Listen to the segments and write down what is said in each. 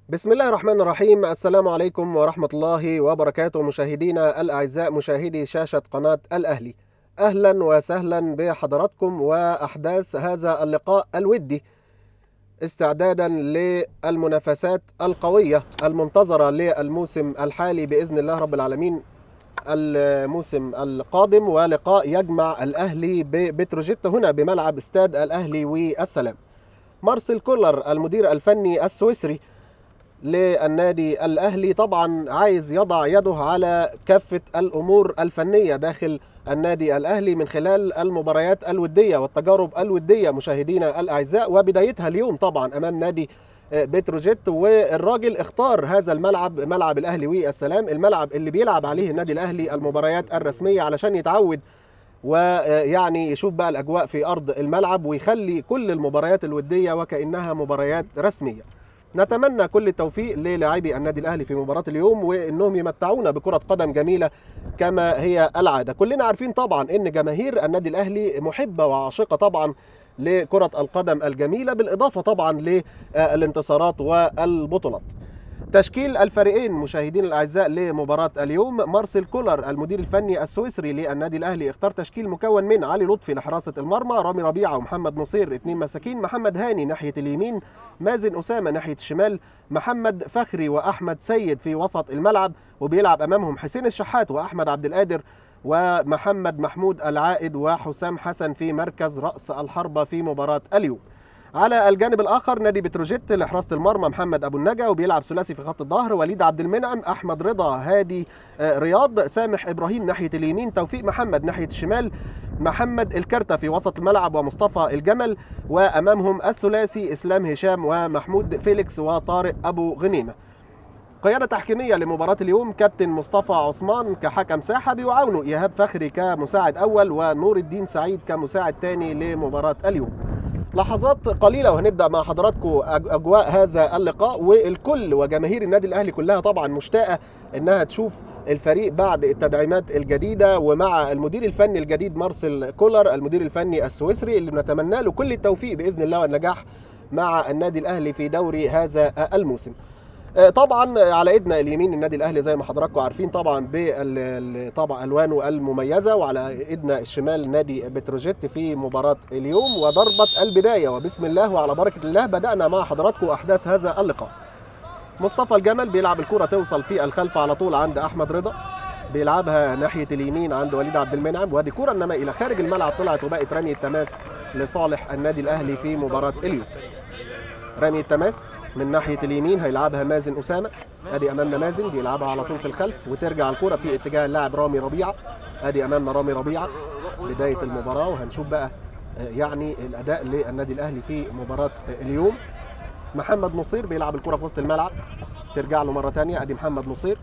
بسم الله الرحمن الرحيم السلام عليكم ورحمة الله وبركاته مشاهدينا الأعزاء مشاهدي شاشة قناة الأهلي أهلا وسهلا بحضراتكم وأحداث هذا اللقاء الودي استعدادا للمنافسات القوية المنتظرة للموسم الحالي بإذن الله رب العالمين الموسم القادم ولقاء يجمع الأهلي ببتروجيت هنا بملعب استاد الأهلي والسلام مارسيل كولر المدير الفني السويسري للنادي الاهلي طبعا عايز يضع يده على كافه الامور الفنيه داخل النادي الاهلي من خلال المباريات الوديه والتجارب الوديه مشاهدينا الاعزاء وبدايتها اليوم طبعا امام نادي بتروجيت والراجل اختار هذا الملعب ملعب الاهلي والسلام الملعب اللي بيلعب عليه النادي الاهلي المباريات الرسميه علشان يتعود ويعني يشوف بقى الاجواء في ارض الملعب ويخلي كل المباريات الوديه وكانها مباريات رسميه نتمنى كل التوفيق للاعبي النادي الاهلي في مباراه اليوم وانهم يمتعونا بكره قدم جميله كما هي العاده كلنا عارفين طبعا ان جماهير النادي الاهلي محبه وعاشقه طبعا لكره القدم الجميله بالاضافه طبعا للانتصارات والبطولات تشكيل الفريقين مشاهدين الاعزاء لمباراه اليوم مارسيل كولر المدير الفني السويسري للنادي الاهلي اختار تشكيل مكون من علي لطفي لحراسه المرمى رامي ربيعه ومحمد نصير اثنين مساكين محمد هاني ناحيه اليمين مازن اسامه ناحيه الشمال محمد فخري واحمد سيد في وسط الملعب وبيلعب امامهم حسين الشحات واحمد عبد القادر ومحمد محمود العائد وحسام حسن في مركز راس الحربه في مباراه اليوم على الجانب الاخر نادي بتروجيت لحراسه المرمى محمد ابو النجا وبيلعب ثلاثي في خط الظهر وليد عبد المنعم احمد رضا هادي رياض سامح ابراهيم ناحيه اليمين توفيق محمد ناحيه الشمال محمد الكرتة في وسط الملعب ومصطفى الجمل وامامهم الثلاثي اسلام هشام ومحمود فيليكس وطارق ابو غنيمه قيادة تحكيمية لمباراة اليوم كابتن مصطفى عثمان كحكم ساحة بيعاونه إيهاب فخري كمساعد أول ونور الدين سعيد كمساعد ثاني لمباراة اليوم لحظات قليله وهنبدا مع حضراتكم اجواء هذا اللقاء والكل وجماهير النادي الاهلي كلها طبعا مشتاقه انها تشوف الفريق بعد التدعيمات الجديده ومع المدير الفني الجديد مارسيل كولر المدير الفني السويسري اللي نتمنى له كل التوفيق باذن الله والنجاح مع النادي الاهلي في دوري هذا الموسم. طبعا على ايدنا اليمين النادي الاهلي زي ما حضراتكم عارفين طبعا بطبع الوانه المميزه وعلى ايدنا الشمال نادي بتروجيت في مباراه اليوم وضربه البدايه وبسم الله وعلى بركه الله بدانا مع حضراتكم احداث هذا اللقاء مصطفى الجمل بيلعب الكره توصل في الخلف على طول عند احمد رضا بيلعبها ناحيه اليمين عند وليد عبد المنعم وادي كره انما الى خارج الملعب طلعت وبقت رمي التماس لصالح النادي الاهلي في مباراه اليوم رمي التماس من ناحيه اليمين هيلعبها مازن اسامه ادي امامنا مازن بيلعبها على طول في الخلف وترجع الكره في اتجاه اللاعب رامي ربيعه ادي امامنا رامي ربيعه بدايه المباراه وهنشوف بقى يعني الاداء للنادي الاهلي في مباراه اليوم محمد نصير بيلعب الكره في وسط الملعب ترجع له مره ثانيه ادي محمد نصير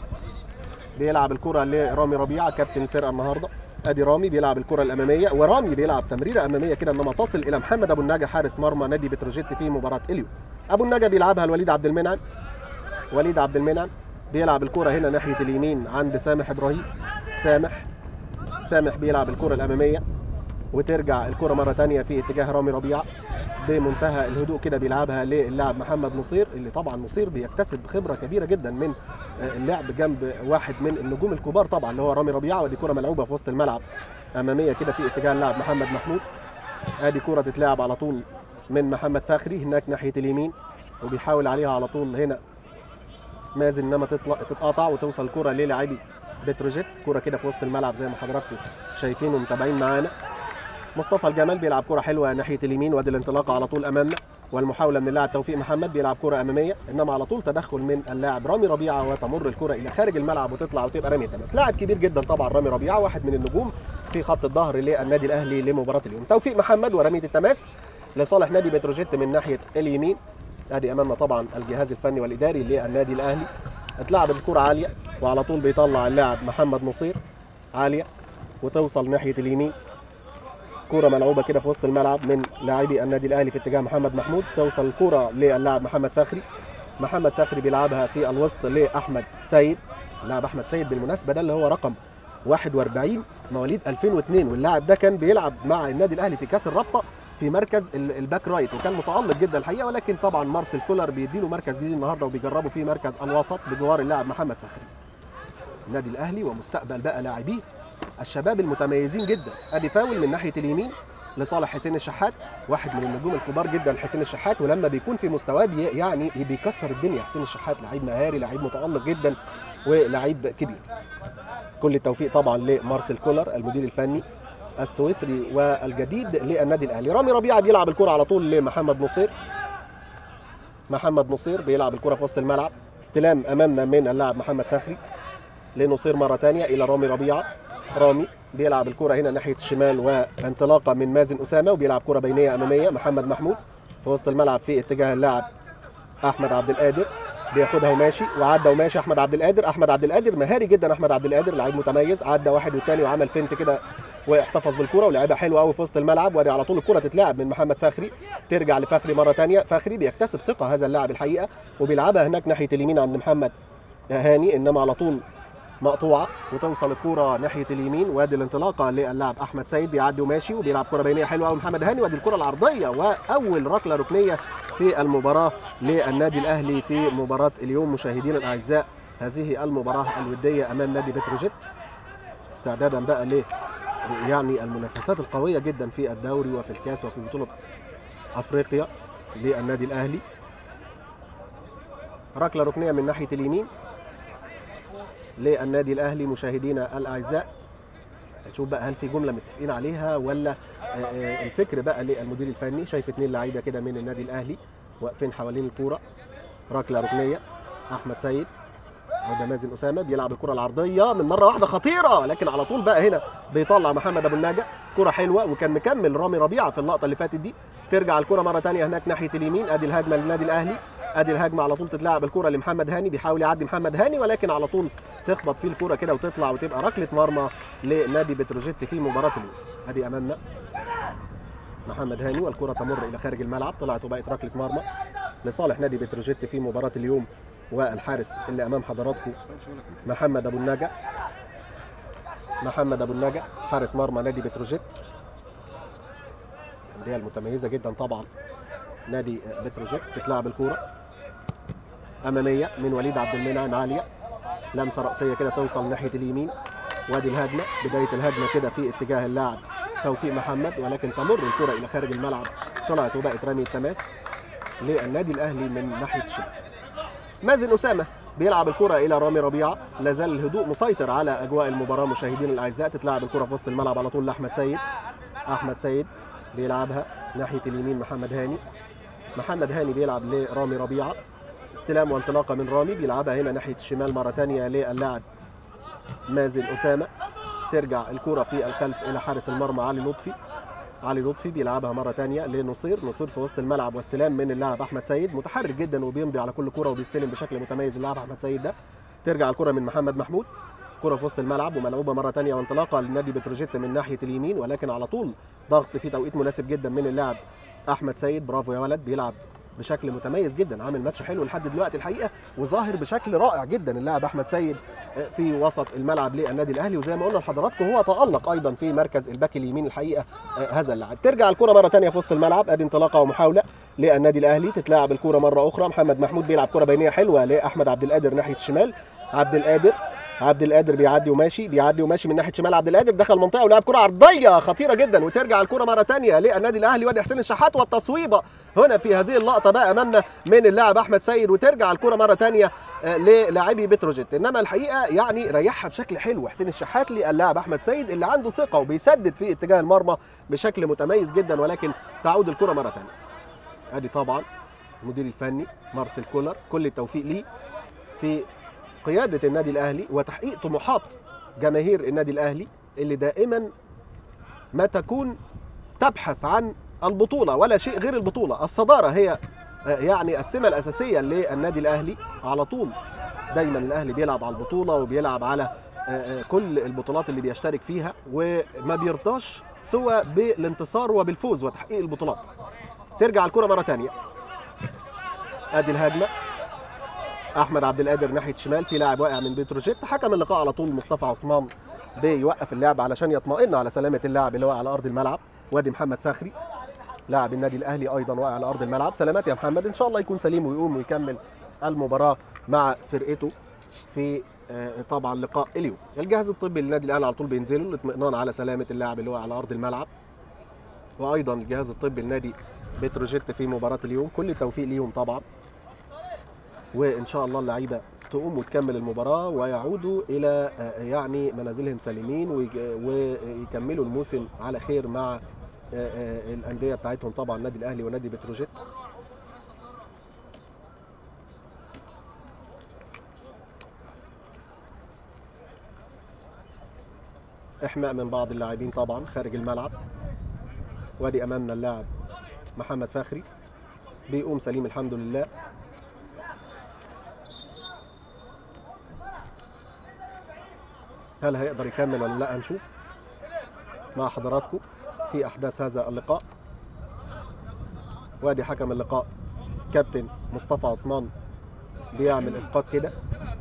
بيلعب الكره لرامي ربيعه كابتن الفرقه النهارده ادي رامي بيلعب الكره الاماميه ورامي بيلعب تمريره اماميه كده انما تصل الى محمد ابو النجا حارس مرمى نادي بتروجيت في مباراه اليوم ابو النجا بيلعبها لوليد عبد المنعم وليد عبد المنعم بيلعب الكره هنا ناحيه اليمين عند سامح ابراهيم سامح سامح بيلعب الكره الاماميه وترجع الكره مره ثانيه في اتجاه رامي ربيعه بمنتهى الهدوء كده بيلعبها للاعب محمد نصير اللي طبعا نصير بيكتسب خبره كبيره جدا من اللعب جنب واحد من النجوم الكبار طبعا اللي هو رامي ربيعه ودي كره ملعوبه في وسط الملعب اماميه كده في اتجاه اللاعب محمد محمود ادي كره تتلعب على طول من محمد فخري هناك ناحيه اليمين وبيحاول عليها على طول هنا مازن انما تطلع تتقاطع وتوصل الكره للاعبي بتروجيت كره كده في وسط الملعب زي ما حضراتكم شايفين ومتابعين معانا مصطفى الجمال بيلعب كره حلوه ناحيه اليمين وادي الانطلاقه على طول امامنا والمحاوله من اللاعب توفيق محمد بيلعب كره اماميه انما على طول تدخل من اللاعب رامي ربيعه وتمر الكره الى خارج الملعب وتطلع وتبقى رميه تماس لاعب كبير جدا طبعا رامي ربيعه واحد من النجوم في خط الظهر للنادي الاهلي لمباراه اليوم توفيق محمد ورميه التماس لصالح نادي بتروجيت من ناحيه اليمين ادي امامنا طبعا الجهاز الفني والاداري للنادي الاهلي اتلعب الكره عاليه وعلى طول بيطلع اللاعب محمد نصير عاليه وتوصل ناحيه اليمين كرة ملعوبة كده في وسط الملعب من لاعبي النادي الأهلي في اتجاه محمد محمود توصل الكرة للاعب محمد فخري محمد فخري بيلعبها في الوسط لأحمد سيد اللاعب أحمد سيد بالمناسبة ده اللي هو رقم 41 مواليد 2002 واللاعب ده كان بيلعب مع النادي الأهلي في كأس الرابطة في مركز ال- الباك رايت وكان متالق جدا الحقيقه ولكن طبعا مارسيل كولر بيديله مركز جديد النهارده وبيجربه في مركز الوسط بجوار اللاعب محمد فخري النادي الاهلي ومستقبل بقى لاعبيه الشباب المتميزين جدا ادي فاول من ناحيه اليمين لصالح حسين الشحات واحد من النجوم الكبار جدا حسين الشحات ولما بيكون في مستواه بي يعني بيكسر الدنيا حسين الشحات لعيب مهاري لعيب متالق جدا ولعيب كبير كل التوفيق طبعا لمارسيل كولر المدير الفني السويسري والجديد للنادي الاهلي رامي ربيعه بيلعب الكره على طول لمحمد نصير محمد نصير بيلعب الكره في وسط الملعب استلام امامنا من اللاعب محمد فخري لنصير مره ثانيه الى رامي ربيعه رامي بيلعب الكره هنا ناحيه الشمال وانطلاقه من مازن اسامه وبيلعب كره بينيه اماميه محمد محمود في وسط الملعب في اتجاه اللاعب احمد عبد القادر بياخدها وماشي وعدى وماشي احمد عبد القادر احمد عبد القادر مهاري جدا احمد عبد القادر لعيب متميز عدى واحد والثاني وعمل فنت كده واحتفظ بالكره ولعبها حلوه قوي في وسط الملعب وادي على طول الكره تتلعب من محمد فخري ترجع لفخري مره ثانيه فخري بيكتسب ثقه هذا اللاعب الحقيقه وبيلعبها هناك ناحيه اليمين عند محمد هاني انما على طول مقطوعه وتوصل الكره ناحيه اليمين وادي الانطلاقه للاعب احمد سيد بيعدي وماشي وبيلعب كره بينيه حلوه قوي محمد هاني وادي الكره العرضيه واول ركله ركنيه في المباراه للنادي الاهلي في مباراه اليوم مشاهدينا الاعزاء هذه المباراه الوديه امام نادي بتروجيت استعدادا بقى ل يعني المنافسات القويه جدا في الدوري وفي الكاس وفي بطوله افريقيا للنادي الاهلي ركله ركنيه من ناحيه اليمين للنادي الاهلي مشاهدينا الاعزاء نشوف بقى هل في جمله متفقين عليها ولا آه، آه، الفكر بقى للمدير الفني شايف اتنين لعيبه كده من النادي الاهلي واقفين حوالين الكوره ركله ركنيه احمد سيد وده مازن اسامه بيلعب الكره العرضيه من مره واحده خطيره لكن على طول بقى هنا بيطلع محمد ابو النجا كره حلوه وكان مكمل رامي ربيعه في اللقطه اللي فاتت دي ترجع الكره مره ثانيه هناك ناحيه اليمين ادي الهجمه للنادي الاهلي ادي الهجمه على طول تتلعب الكره لمحمد هاني بيحاول يعدي محمد هاني ولكن على طول تخبط فيه الكره كده وتطلع وتبقى ركله مرمى لنادي بتروجيت في مباراه اليوم ادي امامنا محمد هاني والكره تمر الى خارج الملعب طلعت وبقت ركله مرمى لصالح نادي بتروجيت في مباراه اليوم والحارس اللي امام حضراتكم محمد ابو النجا محمد ابو النجا حارس مرمى نادي بتروجيت الانديه المتميزه جدا طبعا نادي بتروجيت تتلعب الكوره اماميه من وليد عبد المنعم عاليه لمسه راسيه كده توصل ناحيه اليمين وادي الهجمه بدايه الهجمه كده في اتجاه اللاعب توفيق محمد ولكن تمر الكره الى خارج الملعب طلعت وبقت رمي التماس للنادي الاهلي من ناحيه الشمال مازن اسامه بيلعب الكرة إلى رامي ربيعة لا زال الهدوء مسيطر على أجواء المباراة مشاهدينا الأعزاء تتلعب الكرة في وسط الملعب على طول لأحمد سيد أحمد سيد بيلعبها ناحية اليمين محمد هاني محمد هاني بيلعب لرامي ربيعة استلام وانطلاقة من رامي بيلعبها هنا ناحية الشمال مرة ثانية للاعب مازن أسامة ترجع الكرة في الخلف إلى حارس المرمى علي لطفي علي لطفي بيلعبها مره ثانيه لنصير نصير في وسط الملعب واستلام من اللاعب احمد سيد متحرك جدا وبيمضي على كل كره وبيستلم بشكل متميز اللاعب احمد سيد ده ترجع الكره من محمد محمود كره في وسط الملعب وملعوبه مره ثانيه وانطلاقه للنادي بتروجيت من ناحيه اليمين ولكن على طول ضغط في توقيت مناسب جدا من اللاعب احمد سيد برافو يا ولد بيلعب بشكل متميز جدا عامل ماتش حلو لحد دلوقتي الحقيقه وظاهر بشكل رائع جدا اللاعب احمد سيد في وسط الملعب للنادي الاهلي وزي ما قلنا لحضراتكم هو تالق ايضا في مركز الباك اليمين الحقيقه هذا اللاعب ترجع الكره مره ثانيه في وسط الملعب ادي انطلاقه ومحاوله للنادي الاهلي تتلعب الكره مره اخرى محمد محمود بيلعب كره بينيه حلوه لاحمد عبد القادر ناحيه الشمال عبد القادر عبد القادر بيعدي وماشي بيعدي وماشي من ناحيه شمال عبد القادر دخل المنطقه ولعب كره عرضيه خطيره جدا وترجع الكره مره ثانيه للنادي الاهلي وادي حسين الشحات والتصويبه هنا في هذه اللقطه بقى امامنا من اللاعب احمد سيد وترجع الكره مره ثانيه للاعبي بتروجيت انما الحقيقه يعني ريحها بشكل حلو حسين الشحات للاعب احمد سيد اللي عنده ثقه وبيسدد في اتجاه المرمى بشكل متميز جدا ولكن تعود الكره مره ثانيه ادي طبعا المدير الفني مارسيل كولر كل التوفيق ليه في قياده النادي الاهلي وتحقيق طموحات جماهير النادي الاهلي اللي دائما ما تكون تبحث عن البطوله ولا شيء غير البطوله الصداره هي يعني السمه الاساسيه للنادي الاهلي على طول دايما الاهلي بيلعب على البطوله وبيلعب على كل البطولات اللي بيشترك فيها وما بيرضاش سوى بالانتصار وبالفوز وتحقيق البطولات ترجع الكره مره ثانيه ادي الهجمه احمد عبد القادر ناحيه الشمال في لاعب واقع من بتروجيت حكم اللقاء على طول مصطفى عثمان بيوقف اللعب علشان يطمئن على سلامه اللاعب اللي واقع على ارض الملعب وادي محمد فخري لاعب النادي الاهلي ايضا واقع على ارض الملعب سلامات يا محمد ان شاء الله يكون سليم ويقوم ويكمل المباراه مع فرقته في آه، طبعا لقاء اليوم الجهاز الطبي للنادي الاهلي على طول بينزلوا للاطمئنان على سلامه اللاعب اللي واقع على ارض الملعب وايضا الجهاز الطبي لنادي بتروجيت في مباراه اليوم كل التوفيق ليهم طبعا وان شاء الله اللعيبه تقوم وتكمل المباراه ويعودوا الى آه، يعني منازلهم سالمين ويج- ويكملوا الموسم على خير مع آه، آه، الانديه بتاعتهم طبعا النادي الاهلي ونادي بتروجيت احماء من بعض اللاعبين طبعا خارج الملعب وادي امامنا اللاعب محمد فخري بيقوم سليم الحمد لله هل هيقدر يكمل ولا لا هنشوف مع حضراتكم في احداث هذا اللقاء وادي حكم اللقاء كابتن مصطفى عثمان بيعمل اسقاط كده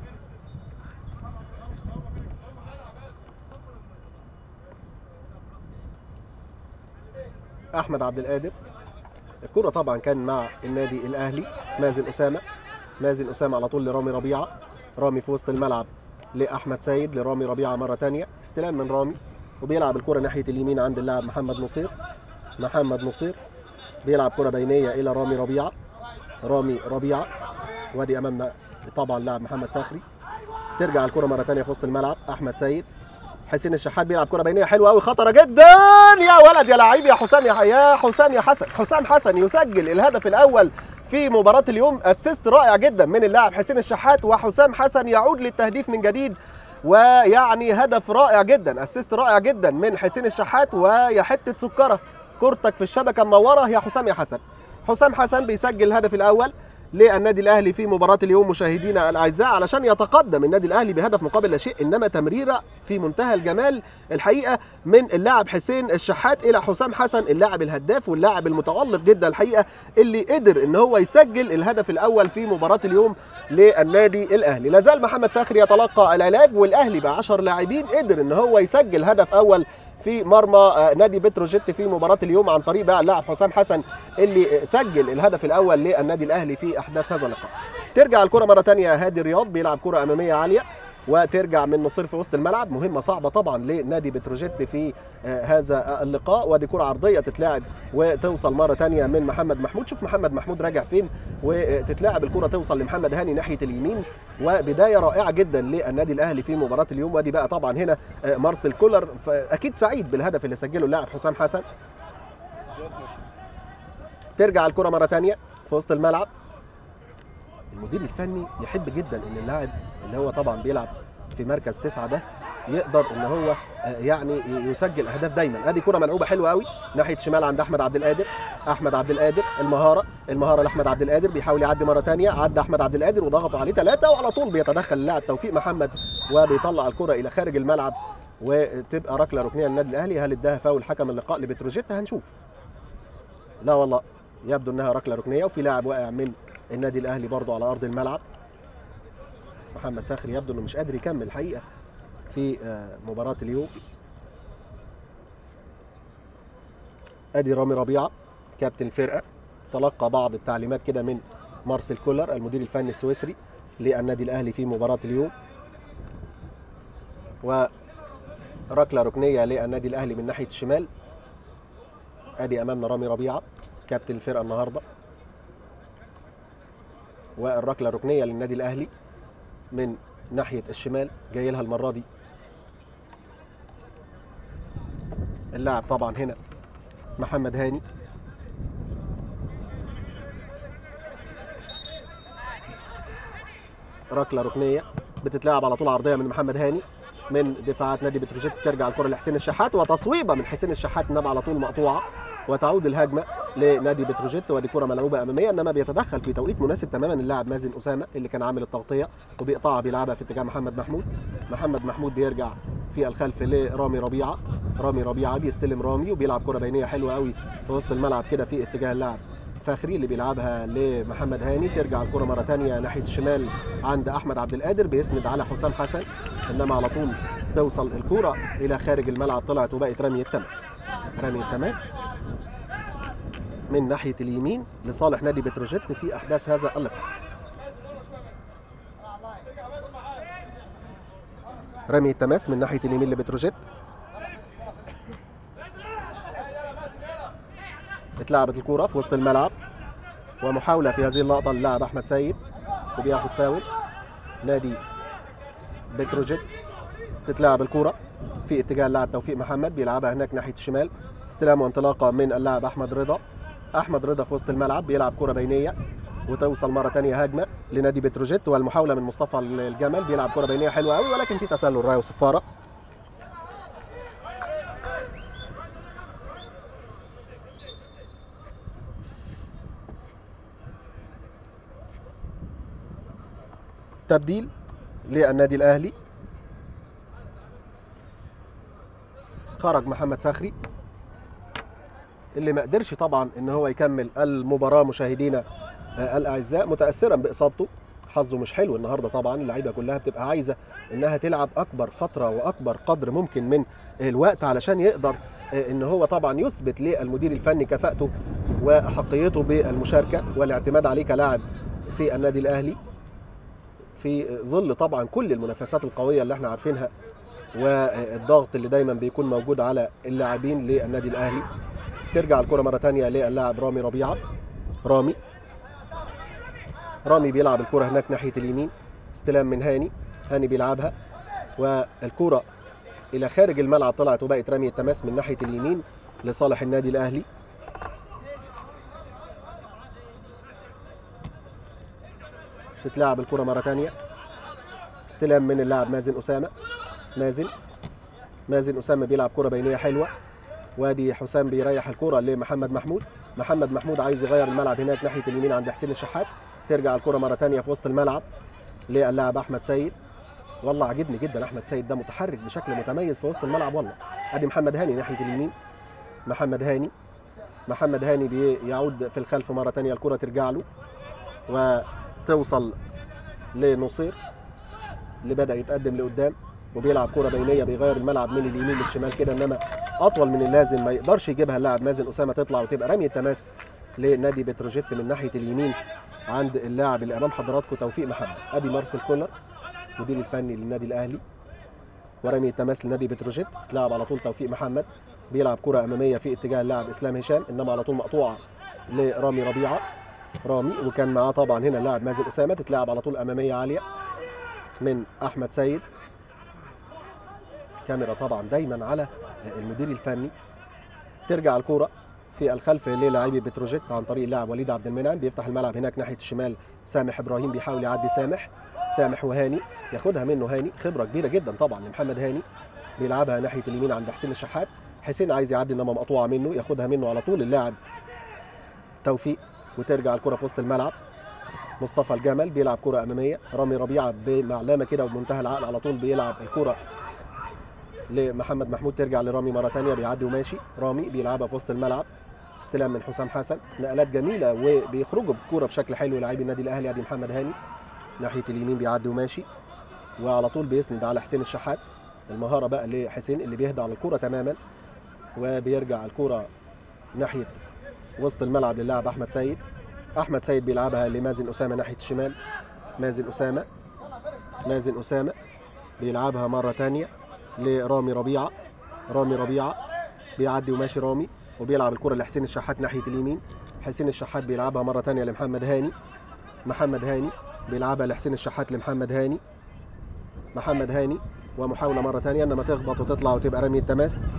احمد عبد القادر الكرة طبعا كان مع النادي الاهلي مازن اسامه مازن اسامه على طول لرامي ربيعه رامي في وسط الملعب لاحمد سيد لرامي ربيعه مره تانية استلام من رامي وبيلعب الكرة ناحيه اليمين عند اللاعب محمد نصير محمد نصير بيلعب كرة بينيه الى رامي ربيعه رامي ربيعه وادي امامنا طبعا لاعب محمد فخري ترجع الكرة مرة تانية في وسط الملعب أحمد سيد حسين الشحات بيلعب كرة بينية حلوة قوي خطرة جدا يا ولد يا لعيب يا حسام يا يا حسام يا حسن حسام حسن يسجل الهدف الأول في مباراة اليوم اسيست رائع جدا من اللاعب حسين الشحات وحسام حسن يعود للتهديف من جديد ويعني هدف رائع جدا اسيست رائع جدا من حسين الشحات ويا حتة سكرة كورتك في الشبكة منورة يا حسام يا حسن حسام حسن بيسجل الهدف الأول للنادي الاهلي في مباراه اليوم مشاهدينا الاعزاء علشان يتقدم النادي الاهلي بهدف مقابل لا شيء انما تمريره في منتهى الجمال الحقيقه من اللاعب حسين الشحات الى حسام حسن اللاعب الهداف واللاعب المتالق جدا الحقيقه اللي قدر ان هو يسجل الهدف الاول في مباراه اليوم للنادي الاهلي لازال محمد فخري يتلقى العلاج والاهلي ب 10 لاعبين قدر ان هو يسجل هدف اول في مرمى آه، نادي بتروجيت في مباراه اليوم عن طريق بقى اللاعب حسام حسن اللي سجل الهدف الاول للنادي الاهلي في احداث هذا اللقاء. ترجع الكره مره ثانيه هادي رياض بيلعب كره اماميه عاليه وترجع من نصير في وسط الملعب مهمه صعبه طبعا لنادي بتروجيت في آه، هذا اللقاء ودي كره عرضيه تتلعب وتوصل مره ثانيه من محمد محمود شوف محمد محمود راجع فين وتتلعب الكره توصل لمحمد هاني ناحيه اليمين وبدايه رائعه جدا للنادي الاهلي في مباراه اليوم ودي بقى طبعا هنا آه، مارسيل كولر اكيد سعيد بالهدف اللي سجله اللاعب حسام حسن ترجع الكره مره ثانيه في وسط الملعب المدير الفني يحب جدا ان اللاعب اللي هو طبعا بيلعب في مركز تسعة ده يقدر ان هو آه، يعني يسجل اهداف دايما ادي كره ملعوبه حلوه قوي ناحيه شمال عند احمد عبد القادر احمد عبد القادر المهاره المهاره لاحمد عبد القادر بيحاول يعدي مره ثانيه عدى احمد عبد القادر وضغطوا عليه ثلاثه وعلى طول بيتدخل اللاعب توفيق محمد وبيطلع الكره الى خارج الملعب وتبقى ركله ركنيه للنادي الاهلي هل اداها فاول حكم اللقاء لبتروجيت هنشوف لا والله يبدو انها ركله ركنيه وفي لاعب واقع من النادي الاهلي برضه على ارض الملعب محمد فخري يبدو انه مش قادر يكمل الحقيقه في آه، مباراه اليوم ادي رامي ربيعه كابتن الفرقه تلقى بعض التعليمات كده من مارسيل كولر المدير الفني السويسري للنادي الاهلي في مباراه اليوم وركله ركنيه للنادي الاهلي من ناحيه الشمال ادي امامنا رامي ربيعه كابتن الفرقه النهارده والركله الركنيه للنادي الاهلي من ناحيه الشمال جاي لها المره دي اللاعب طبعا هنا محمد هاني ركله ركنيه بتتلعب على طول عرضيه من محمد هاني من دفاعات نادي بتروجيت ترجع الكره لحسين الشحات وتصويبه من حسين الشحات انما على طول مقطوعه وتعود الهجمه لنادي بتروجيت ودي كره ملعوبه اماميه انما بيتدخل في توقيت مناسب تماما اللاعب مازن اسامه اللي كان عامل التغطيه وبيقطعها بيلعبها في اتجاه محمد محمود محمد محمود بيرجع في الخلف لرامي ربيعه رامي ربيعه بيستلم رامي وبيلعب كره بينيه حلوه قوي في وسط الملعب كده في اتجاه اللاعب فخري اللي بيلعبها لمحمد هاني ترجع الكره مره ثانيه ناحيه الشمال عند احمد عبد القادر بيسند على حسام حسن انما على طول توصل الكره الى خارج الملعب طلعت وبقت رمي التماس رمي التماس من ناحيه اليمين لصالح نادي بتروجيت في احداث هذا اللقاء رمي التماس من ناحيه اليمين لبتروجيت اتلعبت الكرة في وسط الملعب ومحاولة في هذه اللقطة للاعب أحمد سيد وبياخد فاول نادي بتروجيت تتلعب الكرة في اتجاه اللاعب توفيق محمد بيلعبها هناك ناحية الشمال استلام وانطلاقة من اللاعب أحمد رضا أحمد رضا في وسط الملعب بيلعب كرة بينية وتوصل مرة تانية هجمة لنادي بتروجيت والمحاولة من مصطفى الجمل بيلعب كرة بينية حلوة قوي ولكن في تسلل راية وصفارة تبديل للنادي الاهلي خرج محمد فخري اللي ما قدرش طبعا ان هو يكمل المباراه مشاهدينا آه، الاعزاء متاثرا باصابته حظه مش حلو النهارده طبعا اللعيبه كلها بتبقى عايزه انها تلعب اكبر فتره واكبر قدر ممكن من الوقت علشان يقدر آه، ان هو طبعا يثبت للمدير الفني كفاءته واحقيته بالمشاركه والاعتماد عليه كلاعب في النادي الاهلي في ظل طبعا كل المنافسات القويه اللي احنا عارفينها والضغط اللي دايما بيكون موجود على اللاعبين للنادي الاهلي ترجع الكره مره ثانيه للاعب رامي ربيعه رامي رامي بيلعب الكره هناك ناحيه اليمين استلام من هاني هاني بيلعبها والكره الى خارج الملعب طلعت وبقت رمي التماس من ناحيه اليمين لصالح النادي الاهلي تتلعب الكرة مرة تانية استلام من اللاعب مازن أسامة مازن مازن أسامة بيلعب كرة بينية حلوة وادي حسام بيريح الكرة لمحمد محمود محمد محمود عايز يغير الملعب هناك ناحية اليمين عند حسين الشحات ترجع الكرة مرة تانية في وسط الملعب للاعب أحمد سيد والله عجبني جدا أحمد سيد ده متحرك بشكل متميز في وسط الملعب والله ادي محمد هاني ناحية اليمين محمد هاني محمد هاني بيعود في الخلف مرة تانية الكرة ترجع له و توصل لنصير اللي بدا يتقدم لقدام وبيلعب كره بينيه بيغير الملعب من اليمين للشمال كده انما اطول من اللازم ما يقدرش يجيبها اللاعب مازن اسامه تطلع وتبقى رميه تماس لنادي بتروجيت من ناحيه اليمين عند اللاعب اللي امام حضراتكم توفيق محمد ادي مارسيل كولر المدير الفني للنادي الاهلي ورمي التماس لنادي بتروجيت تلعب على طول توفيق محمد بيلعب كره اماميه في اتجاه اللاعب اسلام هشام انما على طول مقطوعه لرامي ربيعه رامي وكان معاه طبعا هنا اللاعب مازن اسامه تتلعب على طول اماميه عاليه من احمد سيد كاميرا طبعا دايما على المدير الفني ترجع الكوره في الخلف للاعبي بتروجيت عن طريق اللاعب وليد عبد المنعم بيفتح الملعب هناك ناحيه الشمال سامح ابراهيم بيحاول يعدي سامح سامح وهاني ياخدها منه هاني خبره كبيره جدا طبعا لمحمد هاني بيلعبها ناحيه اليمين عند حسين الشحات حسين عايز يعدي انما مقطوعه منه ياخدها منه على طول اللاعب توفيق وترجع الكره في وسط الملعب مصطفى الجمل بيلعب كره اماميه رامي ربيعه بمعلمه كده وبمنتهى العقل على طول بيلعب الكره لمحمد محمود ترجع لرامي مره ثانيه بيعدي وماشي رامي بيلعبها في وسط الملعب استلام من حسام حسن نقلات جميله وبيخرجوا بالكوره بشكل حلو لاعبي النادي الاهلي ادي محمد هاني ناحيه اليمين بيعدي وماشي وعلى طول بيسند على حسين الشحات المهاره بقى لحسين اللي بيهدى على الكوره تماما وبيرجع الكوره ناحيه وسط الملعب للاعب احمد سيد احمد سيد بيلعبها لمازن اسامه ناحيه الشمال مازن اسامه مازن اسامه بيلعبها مره ثانيه لرامي ربيعه رامي ربيعه بيعدي وماشي رامي وبيلعب الكره لحسين الشحات ناحيه اليمين حسين الشحات بيلعبها مره ثانيه لمحمد هاني محمد هاني بيلعبها لحسين الشحات لمحمد هاني محمد هاني ومحاوله مره ثانيه انما تخبط وتطلع وتبقى رمي التماس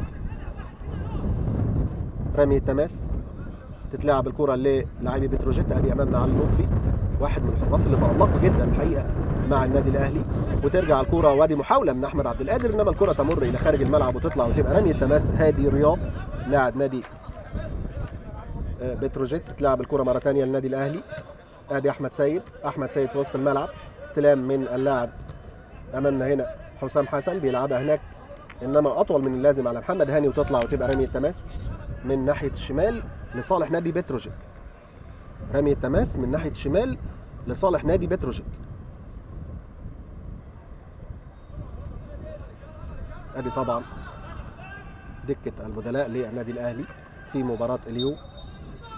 رمي التماس تتلعب الكره للاعبي بتروجيت ادي امامنا علي لطفي واحد من الحراس اللي تالقوا جدا الحقيقه مع النادي الاهلي وترجع الكره وادي محاوله من احمد عبد القادر انما الكره تمر الى خارج الملعب وتطلع وتبقى رمي التماس هادي رياض لاعب نادي آه، بتروجيت تتلعب الكره مره ثانيه للنادي الاهلي ادي احمد سيد احمد سيد في وسط الملعب استلام من اللاعب امامنا هنا حسام حسن بيلعبها هناك انما اطول من اللازم على محمد هاني وتطلع وتبقى رمي التماس من ناحيه الشمال لصالح نادي بتروجيت رمي التماس من ناحيه الشمال لصالح نادي بتروجيت ادي طبعا دكه البدلاء للنادي الاهلي في مباراه اليوم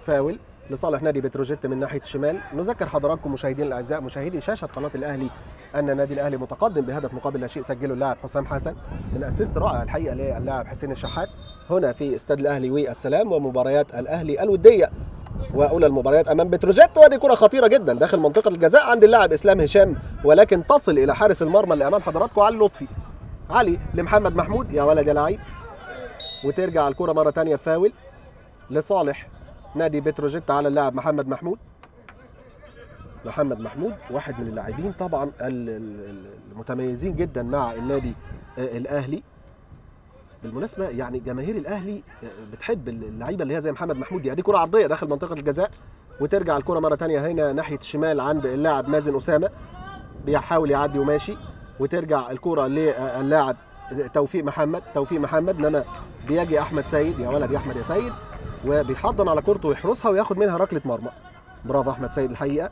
فاول لصالح نادي بتروجيت من ناحيه الشمال نذكر حضراتكم مشاهدينا الاعزاء مشاهدي شاشه قناه الاهلي ان النادي الاهلي متقدم بهدف مقابل لا شيء سجله اللاعب حسام حسن من اسيست رائع الحقيقه للاعب حسين الشحات هنا في استاد الاهلي والسلام ومباريات الاهلي الوديه واولى المباريات امام بتروجيت وادي كره خطيره جدا داخل منطقه الجزاء عند اللاعب اسلام هشام ولكن تصل الى حارس المرمى اللي امام حضراتكم علي لطفي علي لمحمد محمود يا ولد يا لعيب وترجع الكره مره ثانيه فاول لصالح نادي بتروجيت على اللاعب محمد محمود محمد محمود واحد من اللاعبين طبعا ال- ال- المتميزين جدا مع النادي آه، الاهلي بالمناسبه يعني جماهير الاهلي آه، بتحب اللعيبه اللي هي زي محمد محمود دي ادي كره عرضيه داخل منطقه الجزاء وترجع الكره مره ثانيه هنا ناحيه الشمال عند اللاعب مازن اسامه بيحاول يعدي وماشي وترجع الكره للاعب توفيق محمد توفيق محمد انما بيجي احمد سيد يا ولد يا احمد يا سيد وبيحضن على كورته ويحرسها وياخد منها ركله مرمى برافو احمد سيد الحقيقه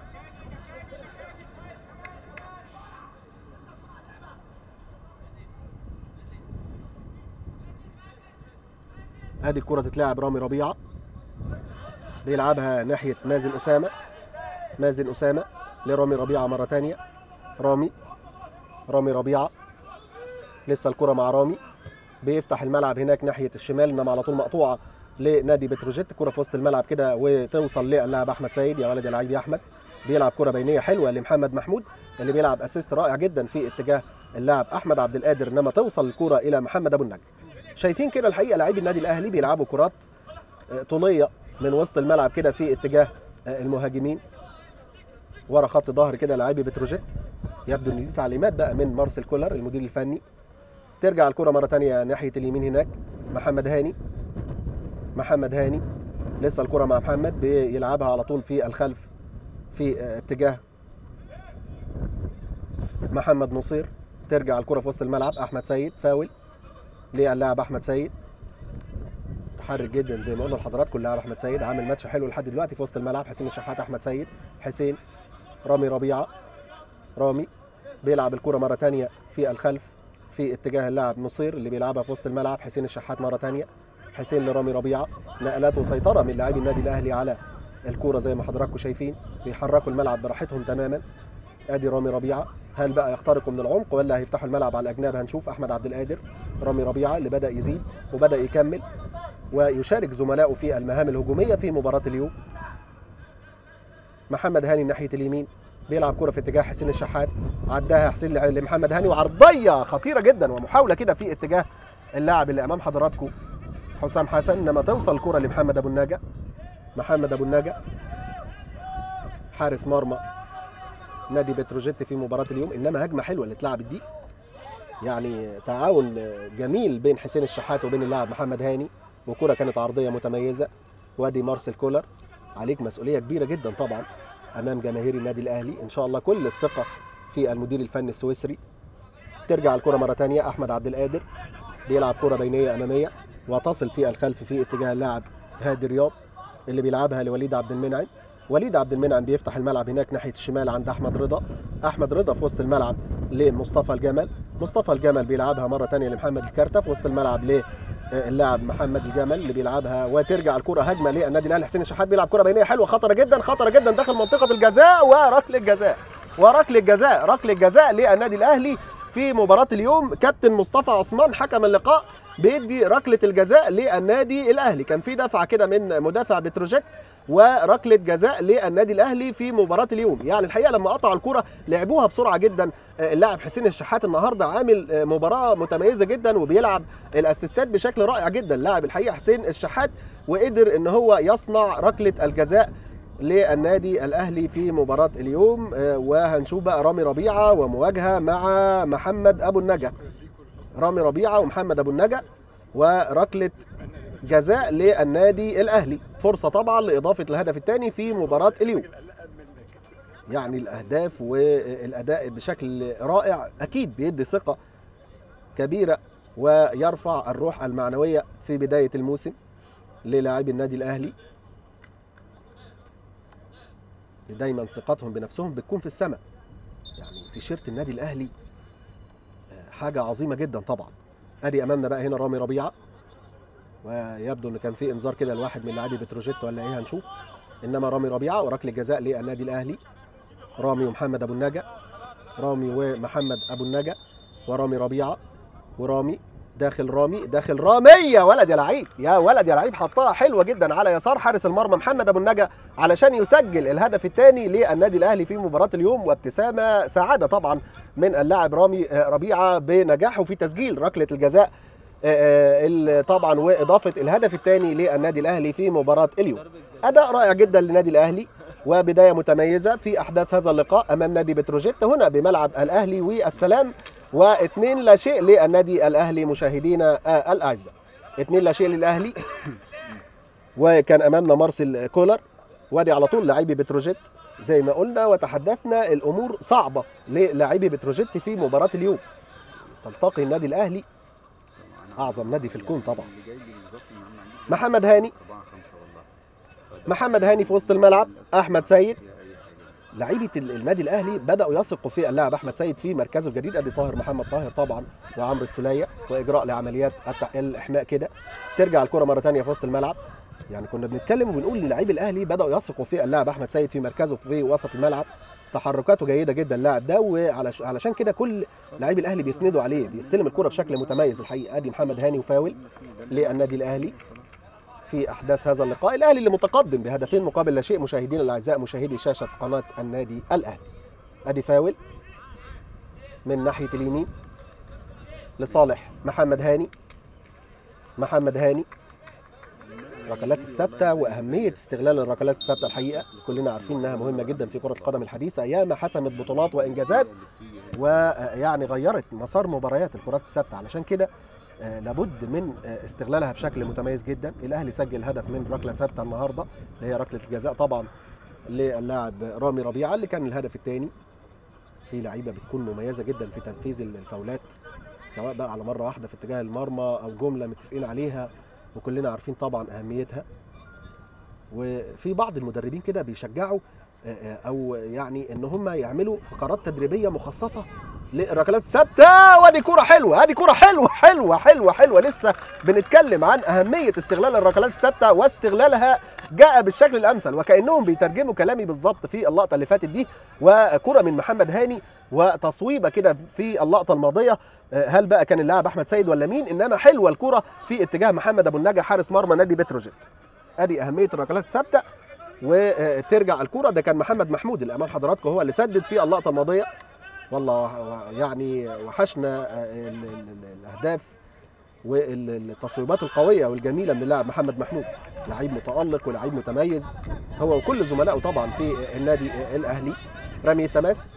ادي الكره تتلعب رامي ربيعه بيلعبها ناحيه مازن اسامه مازن اسامه لرامي ربيعه مره ثانيه رامي رامي ربيعه لسه الكره مع رامي بيفتح الملعب هناك ناحيه الشمال انما على طول مقطوعه لنادي بتروجيت كره في وسط الملعب كده وتوصل للاعب احمد سيد يا ولد يا لعيب يا احمد بيلعب كره بينيه حلوه لمحمد محمود اللي بيلعب اسيست رائع جدا في اتجاه اللاعب احمد عبد القادر انما توصل الكره الى محمد ابو النجم شايفين كده الحقيقه لاعبي النادي الاهلي بيلعبوا كرات آه، طوليه من وسط الملعب كده في اتجاه آه، المهاجمين ورا خط ظهر كده لاعبي بتروجيت يبدو ان دي تعليمات بقى من مارسيل كولر المدير الفني ترجع الكره مره ثانيه ناحيه اليمين هناك محمد هاني محمد هاني لسه الكره مع محمد بيلعبها على طول في الخلف في آه، اتجاه محمد نصير ترجع الكره في وسط الملعب احمد سيد فاول للاعب احمد سيد متحرك جدا زي ما قلنا لحضراتكم اللاعب احمد سيد عامل ماتش حلو لحد دلوقتي في وسط الملعب حسين الشحات احمد سيد حسين رامي ربيعه رامي بيلعب الكره مره ثانيه في الخلف في اتجاه اللاعب نصير اللي بيلعبها في وسط الملعب حسين الشحات مره ثانيه حسين لرامي ربيعه نقلات وسيطره من لاعبي النادي الاهلي على الكوره زي ما حضراتكم شايفين بيحركوا الملعب براحتهم تماما ادي رامي ربيعه هل بقى يخترقوا من العمق ولا هيفتحوا الملعب على الاجناب هنشوف احمد عبد القادر رامي ربيعه اللي بدا يزيد وبدا يكمل ويشارك زملائه في المهام الهجوميه في مباراه اليوم محمد هاني ناحيه اليمين بيلعب كره في اتجاه حسين الشحات عداها حسين لع- لمحمد هاني وعرضيه خطيره جدا ومحاوله كده في اتجاه اللاعب اللي امام حضراتكم حسام حسن انما توصل الكره لمحمد ابو النجا محمد ابو النجا حارس مرمى نادي بتروجيت في مباراه اليوم انما هجمه حلوه اللي اتلعبت دي يعني تعاون جميل بين حسين الشحات وبين اللاعب محمد هاني وكره كانت عرضيه متميزه وادي مارسيل كولر عليك مسؤوليه كبيره جدا طبعا امام جماهير النادي الاهلي ان شاء الله كل الثقه في المدير الفني السويسري ترجع الكره مره ثانيه احمد عبد القادر بيلعب كره بينيه اماميه وتصل في الخلف في اتجاه اللاعب هادي رياض اللي بيلعبها لوليد عبد المنعم وليد عبد المنعم بيفتح الملعب هناك ناحيه الشمال عند احمد رضا احمد رضا في وسط الملعب لمصطفى الجمل مصطفى الجمل بيلعبها مره ثانيه لمحمد الكارتة في وسط الملعب للاعب محمد الجمل اللي بيلعبها وترجع الكره هجمه للنادي الاهلي حسين الشحات بيلعب كره بينيه حلوه خطره جدا خطره جدا داخل منطقه الجزاء وركله جزاء وركله جزاء ركله جزاء للنادي الاهلي في مباراه اليوم كابتن مصطفى عثمان حكم اللقاء بيدي ركله الجزاء للنادي الاهلي كان في دفعه كده من مدافع بتروجيت وركله جزاء للنادي الاهلي في مباراه اليوم يعني الحقيقه لما قطعوا الكره لعبوها بسرعه جدا آه، اللاعب حسين الشحات النهارده عامل آه، مباراه متميزه جدا وبيلعب الاسيستات بشكل رائع جدا لاعب الحقيقه حسين الشحات وقدر ان هو يصنع ركله الجزاء للنادي الاهلي في مباراه اليوم آه، وهنشوف بقى رامي ربيعه ومواجهه مع محمد ابو النجا رامي ربيعه ومحمد ابو النجا وركله جزاء للنادي الاهلي فرصه طبعا لاضافه الهدف الثاني في مباراه اليوم يعني الاهداف والاداء بشكل رائع اكيد بيدي ثقه كبيره ويرفع الروح المعنويه في بدايه الموسم للاعبي النادي الاهلي دايما ثقتهم بنفسهم بتكون في السماء يعني تيشيرت النادي الاهلي آه، حاجه عظيمه جدا طبعا ادي امامنا بقى هنا رامي ربيعه ويبدو ان كان في انذار كده لواحد من لاعبي بتروجيت ولا ايه هنشوف انما رامي ربيعه وركله جزاء للنادي الاهلي رامي ومحمد ابو النجا رامي ومحمد ابو النجا ورامي ربيعه ورامي داخل رامي داخل رامي يا ولد يا لعيب يا ولد يا لعيب حطها حلوه جدا على يسار حارس المرمى محمد ابو النجا علشان يسجل الهدف الثاني للنادي الاهلي في مباراه اليوم وابتسامه سعاده طبعا من اللاعب رامي ربيعه بنجاحه في تسجيل ركله الجزاء طبعا واضافه الهدف الثاني للنادي الاهلي في مباراه اليوم اداء رائع جدا للنادي الاهلي وبدايه متميزه في احداث هذا اللقاء امام نادي بتروجيت هنا بملعب الاهلي والسلام واثنين لا شيء للنادي الاهلي مشاهدينا الاعزاء اثنين لا شيء للاهلي وكان امامنا مارسيل كولر وادي على طول لاعبي بتروجيت زي ما قلنا وتحدثنا الامور صعبه للاعبي بتروجيت في مباراه اليوم تلتقي النادي الاهلي اعظم نادي في الكون طبعا محمد هاني محمد هاني في وسط الملعب احمد سيد لعيبه النادي الاهلي بداوا يثقوا في اللاعب احمد سيد في مركزه الجديد ادي طاهر محمد طاهر طبعا وعمرو السوليه واجراء لعمليات الاحماء كده ترجع الكره مره ثانيه في وسط الملعب يعني كنا بنتكلم وبنقول للاعبي الاهلي بداوا يثقوا في اللاعب احمد سيد في مركزه في وسط الملعب تحركاته جيده جدا اللاعب ده وعلشان كده كل لاعبي الاهلي بيسندوا عليه بيستلم الكره بشكل متميز الحقيقه ادي محمد هاني وفاول للنادي الاهلي في احداث هذا اللقاء الاهلي اللي متقدم بهدفين مقابل لا شيء مشاهدينا الاعزاء مشاهدي شاشه قناه النادي الاهلي ادي فاول من ناحيه اليمين لصالح محمد هاني محمد هاني الركلات الثابته واهميه استغلال الركلات الثابته الحقيقه كلنا عارفين انها مهمه جدا في كره القدم الحديثه ياما حسمت بطولات وانجازات ويعني غيرت مسار مباريات الكرات الثابته علشان كده لابد من استغلالها بشكل متميز جدا الاهلي سجل هدف من ركله ثابته النهارده اللي هي ركله الجزاء طبعا للاعب رامي ربيعه اللي كان الهدف الثاني في لعيبه بتكون مميزه جدا في تنفيذ الفاولات سواء بقى على مره واحده في اتجاه المرمى او جمله متفقين عليها وكلنا عارفين طبعا اهميتها وفي بعض المدربين كده بيشجعوا او يعني ان هم يعملوا فقرات تدريبيه مخصصه للركلات الثابته وادي كوره حلوه ادي كوره حلوه حلوه حلوه حلوه لسه بنتكلم عن اهميه استغلال الركلات الثابته واستغلالها جاء بالشكل الامثل وكانهم بيترجموا كلامي بالظبط في اللقطه اللي فاتت دي وكره من محمد هاني وتصويبه كده في اللقطه الماضيه هل بقى كان اللاعب احمد سيد ولا مين انما حلوه الكره في اتجاه محمد ابو النجا حارس مرمى نادي بتروجيت ادي اهميه الركلات الثابته وترجع الكره ده كان محمد محمود اللي امام حضراتكم هو اللي سدد في اللقطه الماضيه والله يعني وحشنا الاهداف والتصويبات القويه والجميله من اللاعب محمد محمود لعيب متالق ولعيب متميز هو وكل زملائه طبعا في النادي الاهلي رمي التماس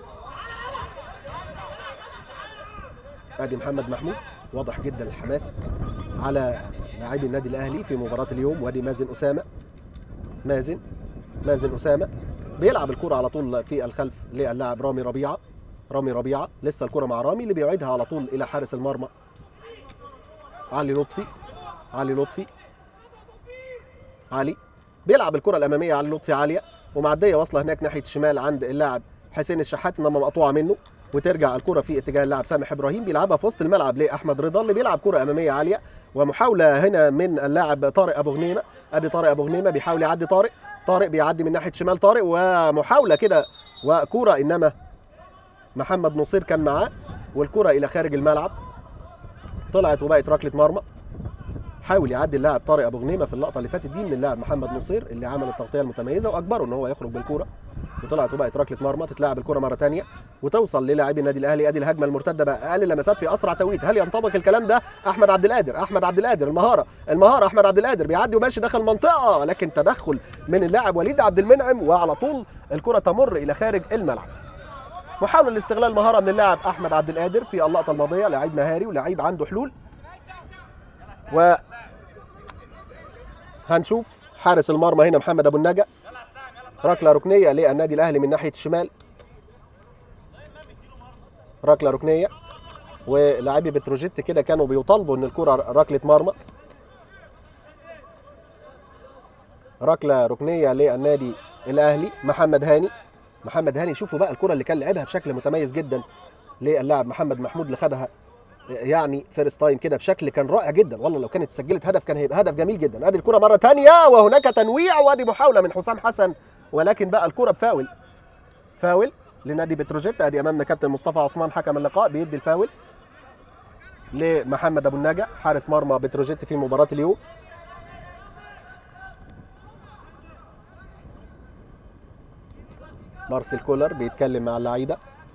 ادي محمد محمود واضح جدا الحماس على لاعبي النادي الاهلي في مباراه اليوم وادي مازن اسامه مازن مازن اسامه بيلعب الكره على طول في الخلف للاعب رامي ربيعه رامي ربيعه لسه الكره مع رامي اللي بيعيدها على طول الى حارس المرمى علي لطفي علي لطفي علي بيلعب الكره الاماميه علي لطفي عاليه ومعديه واصله هناك ناحيه الشمال عند اللاعب حسين الشحات انما مقطوعه منه وترجع الكره في اتجاه اللاعب سامح ابراهيم بيلعبها في وسط الملعب لاحمد رضا اللي بيلعب كره اماميه عاليه ومحاوله هنا من اللاعب طارق ابو غنيمه ادي طارق ابو غنيمه بيحاول يعدي طارق طارق بيعدي من ناحيه شمال طارق ومحاوله كده وكره انما محمد نصير كان معاه والكره الى خارج الملعب طلعت وبقت ركله مرمى حاول يعدي اللاعب طارق ابو غنيمه في اللقطه اللي فاتت دي من اللاعب محمد نصير اللي عمل التغطيه المتميزه واجبره ان هو يخرج بالكوره وطلعت وبقت ركله مرمى تتلعب الكره مره ثانيه وتوصل للاعبي النادي الاهلي ادي الهجمه المرتده بقى اقل لمسات في اسرع توقيت هل ينطبق الكلام ده احمد عبد القادر احمد عبد القادر المهاره المهاره احمد عبد القادر بيعدي وماشي داخل منطقه لكن تدخل من اللاعب وليد عبد المنعم وعلى طول الكره تمر الى خارج الملعب محاولة لاستغلال مهارة من اللاعب أحمد عبد القادر في اللقطة الماضية لعيب مهاري ولعيب عنده حلول و هنشوف حارس المرمى هنا محمد أبو النجا ركلة ركنية للنادي الأهلي من ناحية الشمال ركلة ركنية ولاعبي بتروجيت كده كانوا بيطالبوا ان الكرة ركلة مرمى ركلة ركنية للنادي الأهلي محمد هاني محمد هاني شوفوا بقى الكره اللي كان لعبها بشكل متميز جدا للاعب محمد محمود اللي خدها يعني فيرست تايم كده بشكل كان رائع جدا والله لو كانت سجلت هدف كان هيبقى هدف جميل جدا ادي الكره مره ثانيه وهناك تنويع وادي محاوله من حسام حسن ولكن بقى الكره بفاول فاول لنادي بتروجيت ادي امامنا كابتن مصطفى عثمان حكم اللقاء بيدي الفاول لمحمد ابو النجا حارس مرمى بتروجيت في مباراه اليوم مارسيل كولر بيتكلم مع اللعيبه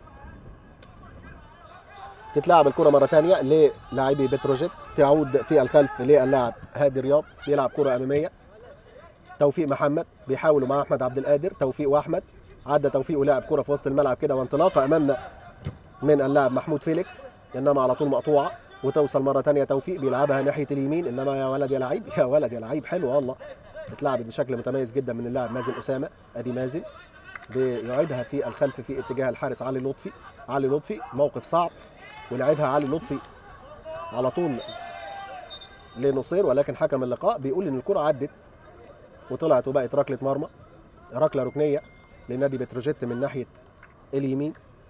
تتلعب الكره مره ثانيه للاعبي بتروجيت تعود في الخلف للاعب هادي رياض بيلعب كره اماميه توفيق محمد بيحاولوا مع احمد عبد القادر توفيق واحمد عدى توفيق ولعب كره في وسط الملعب كده وانطلاقه امامنا من اللاعب محمود فيليكس انما على طول مقطوعه وتوصل مره ثانيه توفيق بيلعبها ناحيه اليمين انما يا ولد يا لعيب يا ولد يا لعيب حلو والله اتلعبت بشكل متميز جدا من اللاعب مازن اسامه ادي مازن بيعيدها في الخلف في اتجاه الحارس علي لطفي علي لطفي موقف صعب ولعبها علي لطفي على طول لنصير ولكن حكم اللقاء بيقول ان الكره عدت وطلعت وبقت ركله مرمى ركله ركنيه لنادي بتروجيت من ناحيه اليمين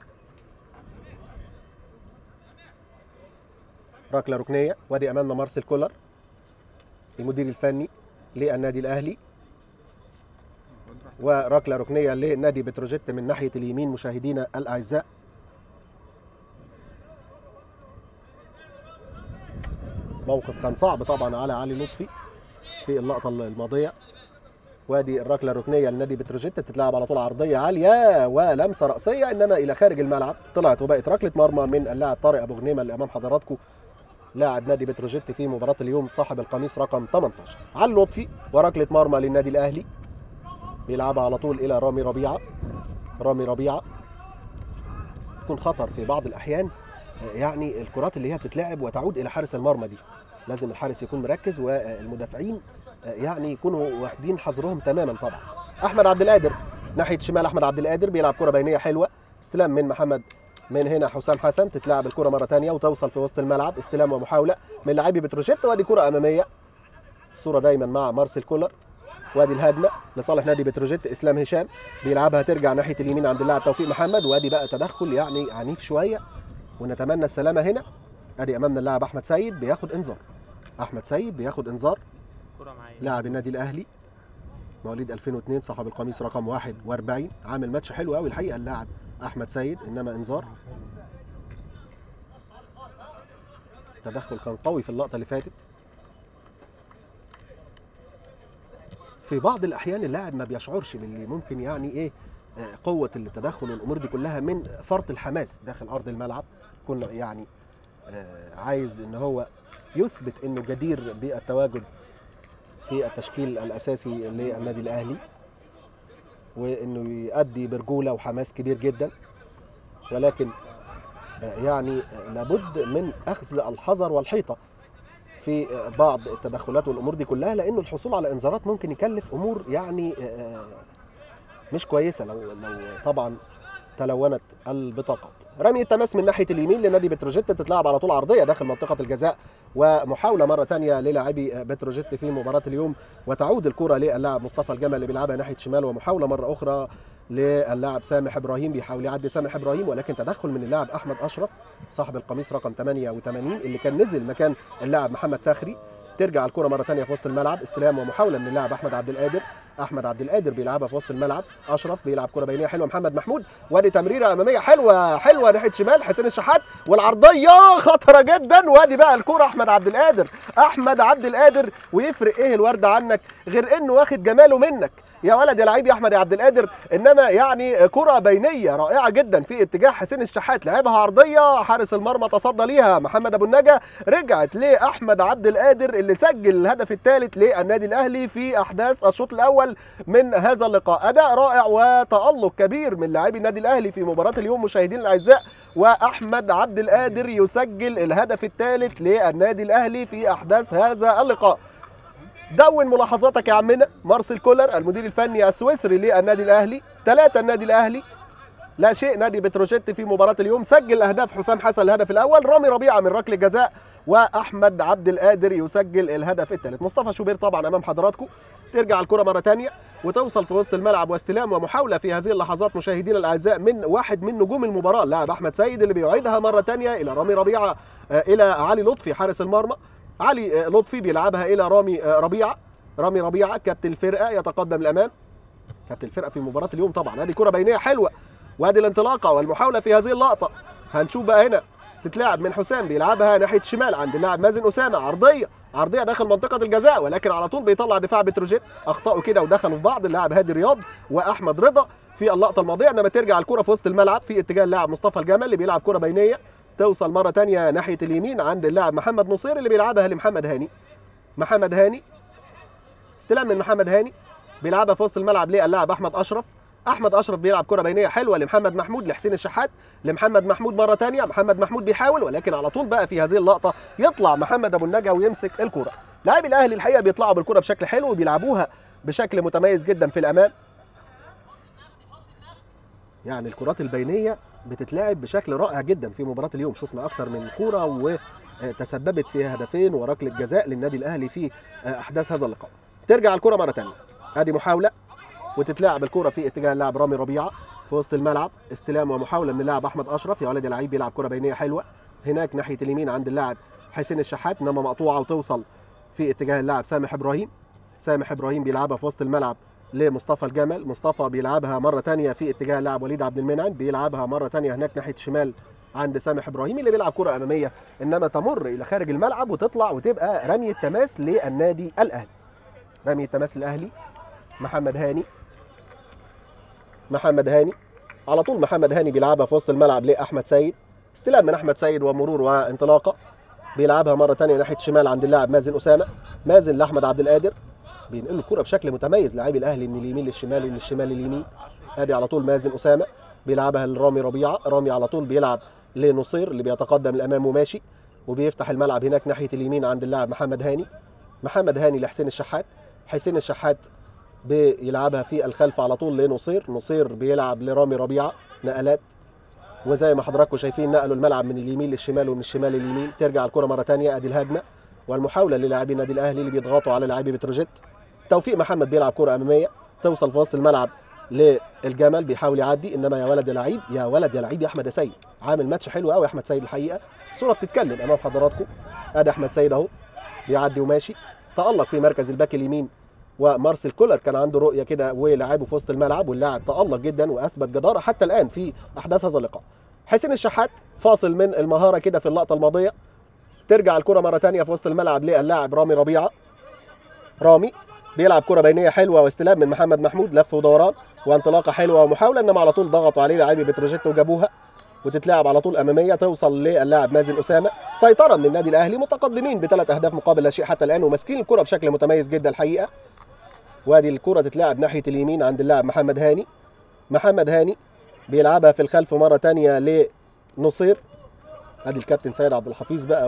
ركله ركنيه وادي امامنا مارسيل كولر المدير الفني للنادي الاهلي وركله ركنيه لنادي بتروجيت من ناحيه اليمين مشاهدينا الاعزاء موقف كان صعب طبعا على علي لطفي في اللقطه الماضيه وادي الركله الركنيه لنادي بتروجيت تتلعب على طول عرضيه عاليه ولمسه راسيه انما الى خارج الملعب طلعت وبقت ركله مرمى من اللاعب طارق ابو غنيمه اللي امام حضراتكم لاعب نادي بتروجيت في مباراه اليوم صاحب القميص رقم 18 علي لطفي وركله مرمى للنادي الاهلي بيلعبها على طول الى رامي ربيعه رامي ربيعه يكون خطر في بعض الاحيان يعني الكرات اللي هي بتتلعب وتعود الى حارس المرمى دي لازم الحارس يكون مركز والمدافعين يعني يكونوا واخدين حذرهم تماما طبعا احمد عبد القادر ناحيه شمال احمد عبد القادر بيلعب كره بينيه حلوه استلام من محمد من هنا حسام حسن تتلعب الكره مره ثانيه وتوصل في وسط الملعب استلام ومحاوله من لاعبي بتروجيت وادي كره اماميه الصوره دايما مع مارسيل كولر وادي الهجمه لصالح نادي بتروجيت اسلام هشام بيلعبها ترجع ناحيه اليمين عند اللاعب توفيق محمد وادي بقى تدخل يعني عنيف شويه ونتمنى السلامه هنا ادي امامنا اللاعب احمد سيد بياخد انذار احمد سيد بياخد انذار لاعب النادي الاهلي مواليد 2002 صاحب القميص رقم 41 عامل ماتش حلو قوي الحقيقه اللاعب احمد سيد انما انذار تدخل كان قوي في اللقطه اللي فاتت في بعض الاحيان اللاعب ما بيشعرش باللي ممكن يعني ايه قوه التدخل والامور دي كلها من فرط الحماس داخل ارض الملعب كنا يعني عايز ان هو يثبت انه جدير بالتواجد في التشكيل الاساسي للنادي الاهلي وانه يؤدي برجوله وحماس كبير جدا ولكن يعني لابد من اخذ الحذر والحيطه في بعض التدخلات والامور دي كلها لانه الحصول على انذارات ممكن يكلف امور يعني مش كويسه لو لو طبعا تلونت البطاقات رمي التماس من ناحيه اليمين لنادي بتروجيت تتلعب على طول عرضيه داخل منطقه الجزاء ومحاوله مره ثانيه للاعبي بتروجيت في مباراه اليوم وتعود الكره للاعب مصطفى الجمل اللي بيلعبها ناحيه شمال ومحاوله مره اخرى للاعب سامح ابراهيم بيحاول يعدي سامح ابراهيم ولكن تدخل من اللاعب احمد اشرف صاحب القميص رقم 88 اللي كان نزل مكان اللاعب محمد فخري ترجع الكره مره ثانيه في وسط الملعب استلام ومحاوله من اللاعب احمد عبد القادر احمد عبد القادر بيلعبها في وسط الملعب اشرف بيلعب كره بينيه حلوه محمد محمود وادي تمريره اماميه حلوه حلوه ناحيه شمال حسين الشحات والعرضيه خطره جدا وادي بقى الكره احمد عبد القادر احمد عبد القادر ويفرق ايه الورد عنك غير انه واخد جماله منك يا ولد يا لعيب يا احمد يا عبد القادر انما يعني كره بينيه رائعه جدا في اتجاه حسين الشحات لعبها عرضيه حارس المرمى تصدى ليها محمد ابو النجا رجعت لاحمد عبد القادر اللي سجل الهدف الثالث للنادي الاهلي في احداث الشوط الاول من هذا اللقاء اداء رائع وتالق كبير من لاعبي النادي الاهلي في مباراه اليوم مشاهدينا الاعزاء واحمد عبد القادر يسجل الهدف الثالث للنادي الاهلي في احداث هذا اللقاء دون ملاحظاتك يا عمنا مارسيل كولر المدير الفني السويسري للنادي الاهلي ثلاثة النادي الاهلي لا شيء نادي بتروجيت في مباراة اليوم سجل اهداف حسام حسن الهدف الاول رامي ربيعة من ركلة جزاء واحمد عبد القادر يسجل الهدف الثالث مصطفى شوبير طبعا امام حضراتكم ترجع الكره مره ثانيه وتوصل في وسط الملعب واستلام ومحاوله في هذه اللحظات مشاهدينا الاعزاء من واحد من نجوم المباراه اللاعب احمد سيد اللي بيعيدها مره ثانيه الى رامي ربيعه آه، الى علي لطفي حارس المرمى علي آه، لطفي بيلعبها الى رامي آه، ربيعه رامي ربيعه كابتن الفرقه يتقدم الامام كابتن الفرقه في مباراه اليوم طبعا هذه كره بينيه حلوه وادي الانطلاقه والمحاوله في هذه اللقطه هنشوف بقى هنا تتلعب من حسام بيلعبها ناحيه الشمال عند اللاعب مازن اسامه عرضيه عرضيه داخل منطقه الجزاء ولكن على طول بيطلع دفاع بتروجيت اخطاوا كده ودخلوا في بعض اللاعب هادي رياض واحمد رضا في اللقطه الماضيه انما ترجع الكره في وسط الملعب في اتجاه اللاعب مصطفى الجمل اللي بيلعب كره بينيه توصل مره ثانيه ناحيه اليمين عند اللاعب محمد نصير اللي بيلعبها لمحمد هاني محمد هاني استلام من محمد هاني بيلعبها في وسط الملعب للاعب احمد اشرف احمد اشرف بيلعب كره بينيه حلوه لمحمد محمود لحسين الشحات لمحمد محمود مره ثانيه محمد محمود بيحاول ولكن على طول بقى في هذه اللقطه يطلع محمد ابو النجا ويمسك الكره لاعبي الاهلي الحقيقه بيطلعوا بالكره بشكل حلو وبيلعبوها بشكل متميز جدا في الامام يعني الكرات البينيه بتتلعب بشكل رائع جدا في مباراه اليوم شفنا اكتر من كوره وتسببت في هدفين وركله جزاء للنادي الاهلي في احداث هذا اللقاء ترجع الكره مره ثانيه ادي محاوله وتتلعب الكره في اتجاه اللاعب رامي ربيعه في وسط الملعب استلام ومحاوله من اللاعب احمد اشرف يا ولد اللعيب بيلعب كره بينيه حلوه هناك ناحيه اليمين عند اللاعب حسين الشحات انما مقطوعه وتوصل في اتجاه اللاعب سامح ابراهيم سامح ابراهيم بيلعبها في وسط الملعب لمصطفى الجمل مصطفى بيلعبها مره ثانيه في اتجاه اللاعب وليد عبد المنعم بيلعبها مره ثانيه هناك ناحيه الشمال عند سامح ابراهيم اللي بيلعب كره اماميه انما تمر الى خارج الملعب وتطلع وتبقى رميه تماس للنادي الاهلي رميه تماس للاهلي محمد هاني محمد هاني على طول محمد هاني بيلعبها في وسط الملعب لاحمد سيد استلام من احمد سيد ومرور وانطلاقه بيلعبها مره ثانيه ناحيه الشمال عند اللاعب مازن اسامه مازن لاحمد عبد القادر بينقل الكره بشكل متميز لاعبي الاهلي من اليمين للشمال ومن الشمال لليمين ادي على طول مازن اسامه بيلعبها لرامي ربيعه رامي على طول بيلعب لنصير اللي بيتقدم الامام وماشي وبيفتح الملعب هناك ناحيه اليمين عند اللاعب محمد هاني محمد هاني لحسين الشحات حسين الشحات بيلعبها في الخلف على طول لنصير نصير بيلعب لرامي ربيعه نقلات وزي ما حضراتكم شايفين نقلوا الملعب من اليمين للشمال ومن الشمال لليمين ترجع الكره مره ثانيه ادي الهجمه والمحاوله للاعبي النادي الاهلي اللي بيضغطوا على لاعبي بتروجيت توفيق محمد بيلعب كره اماميه توصل في وسط الملعب للجمل بيحاول يعدي انما يا ولد يا لعيب يا ولد يا لعيب يا احمد يا سيد عامل ماتش حلو قوي احمد سيد الحقيقه الصوره بتتكلم امام حضراتكم ادي احمد سيد اهو بيعدي وماشي تالق في مركز الباك اليمين ومارسيل كولر كان عنده رؤيه كده ولعبه في وسط الملعب واللاعب تالق جدا واثبت جداره حتى الان في احداث هذا اللقاء حسين الشحات فاصل من المهاره كده في اللقطه الماضيه ترجع الكره مره ثانيه في وسط الملعب للاعب رامي ربيعه رامي بيلعب كره بينيه حلوه واستلام من محمد محمود لف ودوران وانطلاقه حلوه ومحاوله انما على طول ضغطوا عليه لاعبي بتروجيت وجابوها وتتلعب على طول اماميه توصل للاعب مازن اسامه سيطره من النادي الاهلي متقدمين بثلاث اهداف مقابل لا شيء حتى الان وماسكين الكره بشكل متميز جدا الحقيقه وادي الكره تتلعب ناحيه اليمين عند اللاعب محمد هاني محمد هاني بيلعبها في الخلف مره ثانيه لنصير ادي الكابتن سيد عبد الحفيظ بقى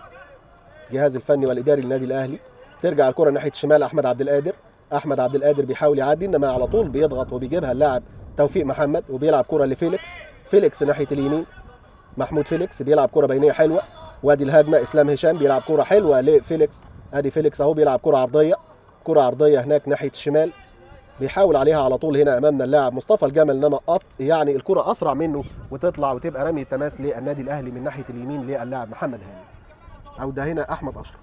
والجهاز الفني والاداري للنادي الاهلي ترجع الكره ناحيه الشمال احمد عبد القادر احمد عبد القادر بيحاول يعدي انما على طول بيضغط وبيجيبها اللاعب توفيق محمد وبيلعب كره لفيليكس فيليكس ناحيه اليمين محمود فيليكس بيلعب كره بينيه حلوه وادي الهجمه اسلام هشام بيلعب كره حلوه لفيليكس ادي فيليكس اهو بيلعب كره عرضيه كره عرضيه هناك ناحيه الشمال بيحاول عليها على طول هنا امامنا اللاعب مصطفى الجمل انما قط يعني الكره اسرع منه وتطلع وتبقى رمي تماس للنادي الاهلي من ناحيه اليمين للاعب محمد هاني عوده هنا احمد اشرف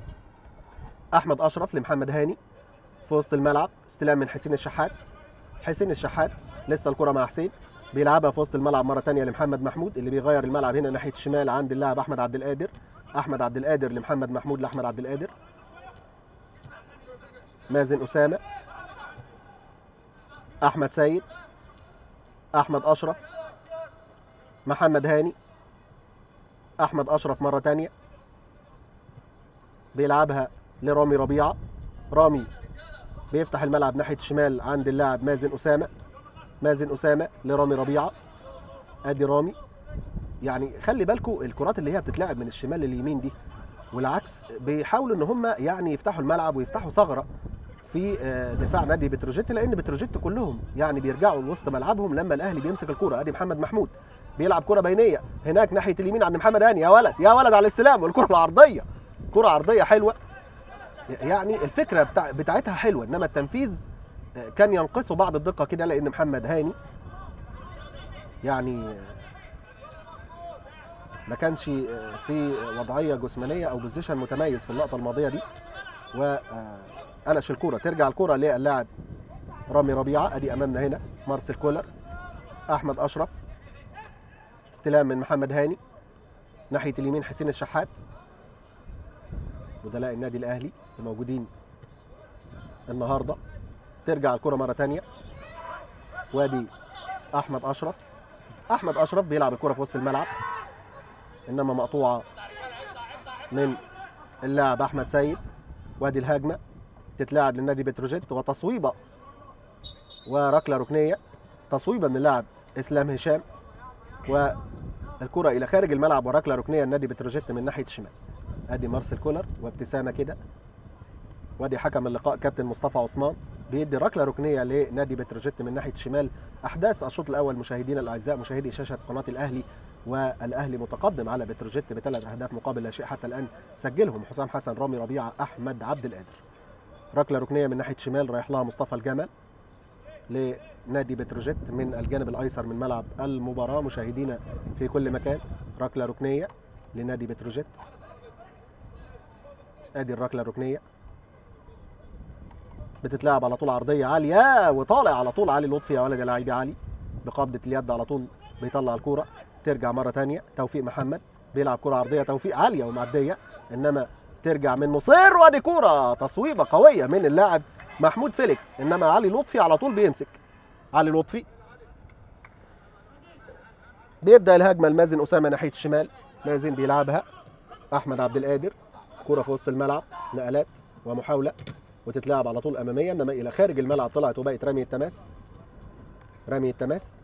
احمد اشرف لمحمد هاني في وسط الملعب استلام من حسين الشحات حسين الشحات لسه الكره مع حسين بيلعبها في وسط الملعب مره ثانيه لمحمد محمود اللي بيغير الملعب هنا ناحيه الشمال عند اللاعب احمد عبد القادر احمد عبد القادر لمحمد محمود لاحمد عبد القادر مازن اسامه احمد سيد احمد اشرف محمد هاني احمد اشرف مره ثانيه بيلعبها لرامي ربيعه رامي بيفتح الملعب ناحيه الشمال عند اللاعب مازن اسامه مازن اسامه لرامي ربيعه ادي رامي يعني خلي بالكم الكرات اللي هي بتتلعب من الشمال لليمين دي والعكس بيحاولوا ان هم يعني يفتحوا الملعب ويفتحوا ثغره في دفاع نادي بتروجيت لان بتروجيت كلهم يعني بيرجعوا لوسط ملعبهم لما الاهلي بيمسك الكره ادي محمد محمود بيلعب كره بينيه هناك ناحيه اليمين عند محمد هاني يا ولد يا ولد على الاستلام والكره العرضيه كره عرضيه حلوه يعني الفكره بتاع بتاعتها حلوه انما التنفيذ آه، كان ينقصه بعض الدقه كده لان محمد هاني يعني آه، ما كانش آه، في وضعيه جسمانيه او بوزيشن متميز في اللقطه الماضيه دي وقلش الكوره ترجع الكوره للاعب رامي ربيعه ادي امامنا هنا مارسيل كولر احمد اشرف استلام من محمد هاني ناحيه اليمين حسين الشحات بدلاء النادي الاهلي الموجودين النهارده ترجع الكره مره تانية وادي احمد اشرف احمد اشرف بيلعب الكره في وسط الملعب انما مقطوعه من اللاعب احمد سيد وادي الهجمه تتلعب للنادي بتروجيت وتصويبه وركله ركنيه تصويبه من اللاعب اسلام هشام والكره الى خارج الملعب وركله ركنيه لنادي بتروجيت من ناحيه الشمال ادي مارسيل كولر وابتسامه كده وادي حكم اللقاء كابتن مصطفى عثمان بيدي ركله ركنيه لنادي بتروجيت من ناحيه الشمال احداث الشوط الاول مشاهدينا الاعزاء مشاهدي شاشه قناه الاهلي والاهلي متقدم على بتروجيت بثلاث اهداف مقابل لا شيء حتى الان سجلهم حسام حسن رامي ربيعه احمد عبد القادر ركله ركنيه من ناحيه شمال رايح لها مصطفى الجمل لنادي بتروجيت من الجانب الايسر من ملعب المباراه مشاهدينا في كل مكان ركله ركنيه لنادي بتروجيت ادي الركله الركنيه بتتلعب على طول عرضيه عاليه وطالع على طول علي لطفي يا ولد يا لعيبي علي بقبضه اليد على طول بيطلع الكوره ترجع مره ثانيه توفيق محمد بيلعب كره عرضيه توفيق عاليه ومعديه انما ترجع من نصير وادي كوره تصويبه قويه من اللاعب محمود فيليكس انما علي لطفي على طول بيمسك علي لطفي بيبدا الهجمه لمازن اسامه ناحيه الشمال مازن بيلعبها احمد عبد القادر كرة في وسط الملعب نقلات ومحاولة وتتلعب على طول أمامية إنما إلى خارج الملعب طلعت وبقت رمي التماس رمي التماس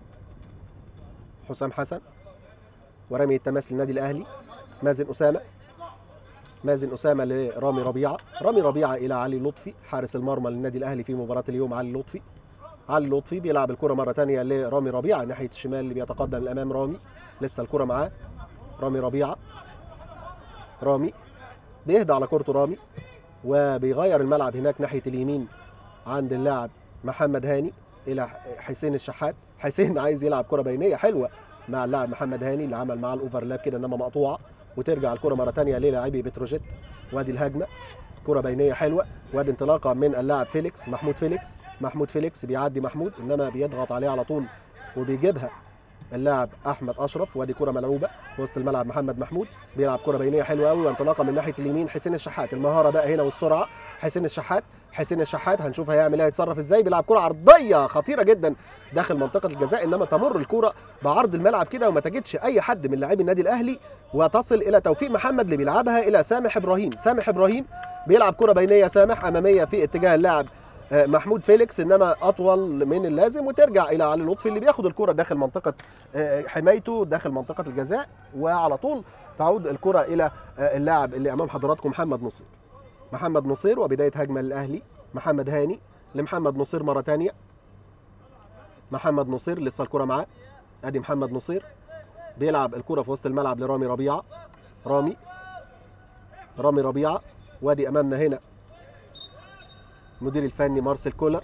حسام حسن ورمي التماس للنادي الأهلي مازن أسامة مازن أسامة لرامي ربيعة رامي ربيعة إلى علي لطفي حارس المرمى للنادي الأهلي في مباراة اليوم علي لطفي علي لطفي بيلعب الكرة مرة ثانية لرامي ربيعة ناحية الشمال اللي بيتقدم الأمام رامي لسه الكرة معاه رامي ربيعة رامي بيهدى على كورته رامي وبيغير الملعب هناك ناحيه اليمين عند اللاعب محمد هاني الى حسين الشحات حسين عايز يلعب كره بينيه حلوه مع اللاعب محمد هاني اللي عمل معاه الاوفرلاب كده انما مقطوعه وترجع الكره مره ثانيه للاعبي بتروجيت وادي الهجمه كره بينيه حلوه وادي انطلاقه من اللاعب فيليكس محمود فيليكس محمود فيليكس بيعدي محمود انما بيضغط عليه على طول وبيجيبها اللاعب احمد اشرف وادي كره ملعوبه في وسط الملعب محمد محمود بيلعب كره بينيه حلوه قوي وانطلاقه من ناحيه اليمين حسين الشحات المهاره بقى هنا والسرعه حسين الشحات حسين الشحات هنشوف هيعمل ايه هيتصرف ازاي بيلعب كره عرضيه خطيره جدا داخل منطقه الجزاء انما تمر الكره بعرض الملعب كده وما تجدش اي حد من لاعبي النادي الاهلي وتصل الى توفيق محمد اللي بيلعبها الى سامح ابراهيم سامح ابراهيم بيلعب كره بينيه سامح اماميه في اتجاه اللاعب آه، محمود فيليكس انما اطول من اللازم وترجع الى علي لطفي اللي بياخد الكره داخل منطقه آه، حمايته داخل منطقه الجزاء وعلى طول تعود الكره الى آه، اللاعب اللي امام حضراتكم محمد نصير محمد نصير وبدايه هجمه للاهلي محمد هاني لمحمد نصير مره ثانيه محمد نصير لسه الكره معاه ادي محمد نصير بيلعب الكره في وسط الملعب لرامي ربيعه رامي رامي ربيعه وادي امامنا هنا المدير الفني مارسيل كولر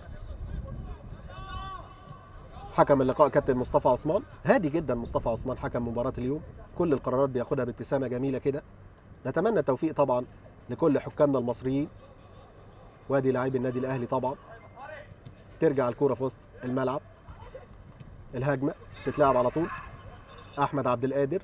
حكم اللقاء كابتن مصطفى عثمان هادي جدا مصطفى عثمان حكم مباراة اليوم كل القرارات بياخدها بابتسامة جميلة كده نتمنى التوفيق طبعا لكل حكامنا المصريين وادي لاعبي النادي الاهلي طبعا ترجع الكرة في وسط الملعب الهجمة تتلعب على طول احمد عبد القادر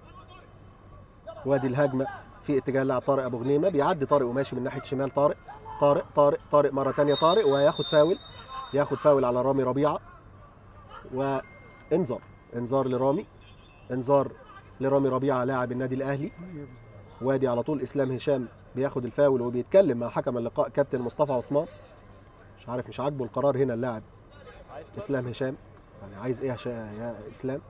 وادي الهجمة في اتجاه اللاعب طارق ابو غنيمة بيعدي طارق وماشي من ناحية شمال طارق طارق طارق طارق مره ثانيه طارق وياخد فاول ياخد فاول على رامي ربيعه وانذار انذار لرامي انذار لرامي ربيعه لاعب النادي الاهلي وادي على طول اسلام هشام بياخد الفاول وبيتكلم مع حكم اللقاء كابتن مصطفى عثمان مش عارف مش عاجبه القرار هنا اللاعب اسلام هشام يعني عايز ايه يا شا- يا اسلام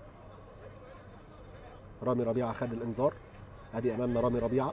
رامي ربيعه خد الانذار ادي امامنا رامي ربيعه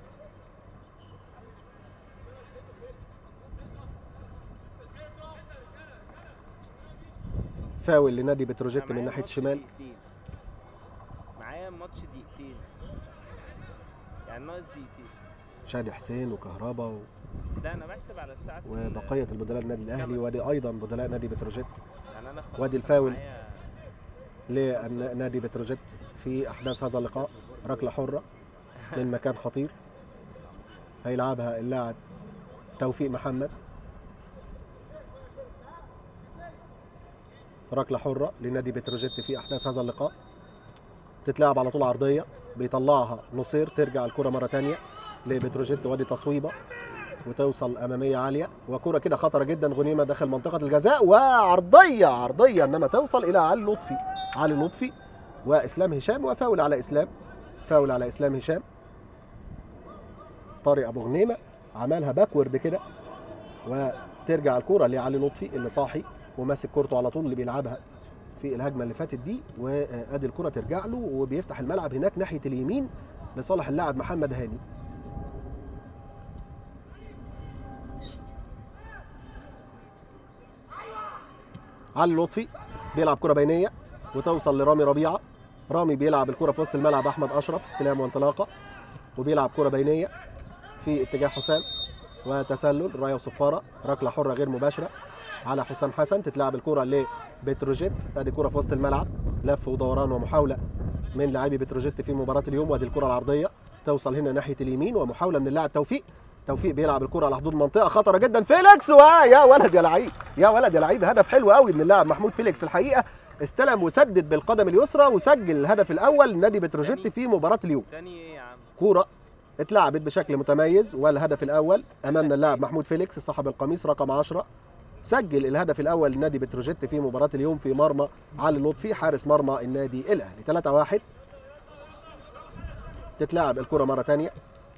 فاول لنادي بتروجيت أنا من معايا ناحيه ماتش الشمال دقيقتين. معايا ماتش دقيقتين يعني ناقص دقيقتين شادي حسين وكهربا و... لا انا بحسب على الساعه وبقيه البدلاء النادي الاهلي وادي ايضا بدلاء نادي بتروجيت يعني انا خلاص وادي أنا الفاول. معايا- لنادي بتروجيت في احداث هذا اللقاء ركله حره من مكان خطير هيلعبها اللاعب توفيق محمد ركله حره لنادي بتروجيت في احداث هذا اللقاء تتلعب على طول عرضيه بيطلعها نصير ترجع الكره مره ثانيه لبتروجيت وادي تصويبه وتوصل اماميه عاليه وكره كده خطره جدا غنيمه داخل منطقه الجزاء وعرضيه عرضيه انما توصل الى علي لطفي علي لطفي واسلام هشام وفاول على اسلام فاول على اسلام هشام طارق ابو غنيمه عملها باكورد كده وترجع الكره لعلي لطفي اللي صاحي وماسك كورته على طول اللي بيلعبها في الهجمه اللي فاتت دي وادي الكره ترجع له وبيفتح الملعب هناك ناحيه اليمين لصالح اللاعب محمد هاني علي لطفي بيلعب كره بينيه وتوصل لرامي ربيعه رامي بيلعب الكره في وسط الملعب احمد اشرف استلام وانطلاقه وبيلعب كره بينيه في اتجاه حسام وتسلل رايه وصفاره ركله حره غير مباشره على حسام حسن تتلعب الكره لبتروجيت ادي كره في وسط الملعب لف ودوران ومحاوله من لاعبي بتروجيت في مباراه اليوم وادي الكره العرضيه توصل هنا ناحيه اليمين ومحاوله من اللاعب توفيق توفيق بيلعب الكره على حدود المنطقه خطره جدا فيليكس ويا ولد يا لعيب يا ولد يا لعيب هدف حلو قوي من اللاعب محمود فيليكس الحقيقه استلم وسدد بالقدم اليسرى وسجل الهدف الاول لنادي بتروجيت في مباراه اليوم تاني ايه يا عم كوره اتلعبت بشكل متميز والهدف الاول امامنا اللاعب محمود فيليكس صاحب القميص رقم 10 سجل الهدف الاول لنادي بتروجيت في مباراه اليوم في مرمى علي لطفي حارس مرمى النادي الاهلي 3 1 تتلعب الكره مره ثانيه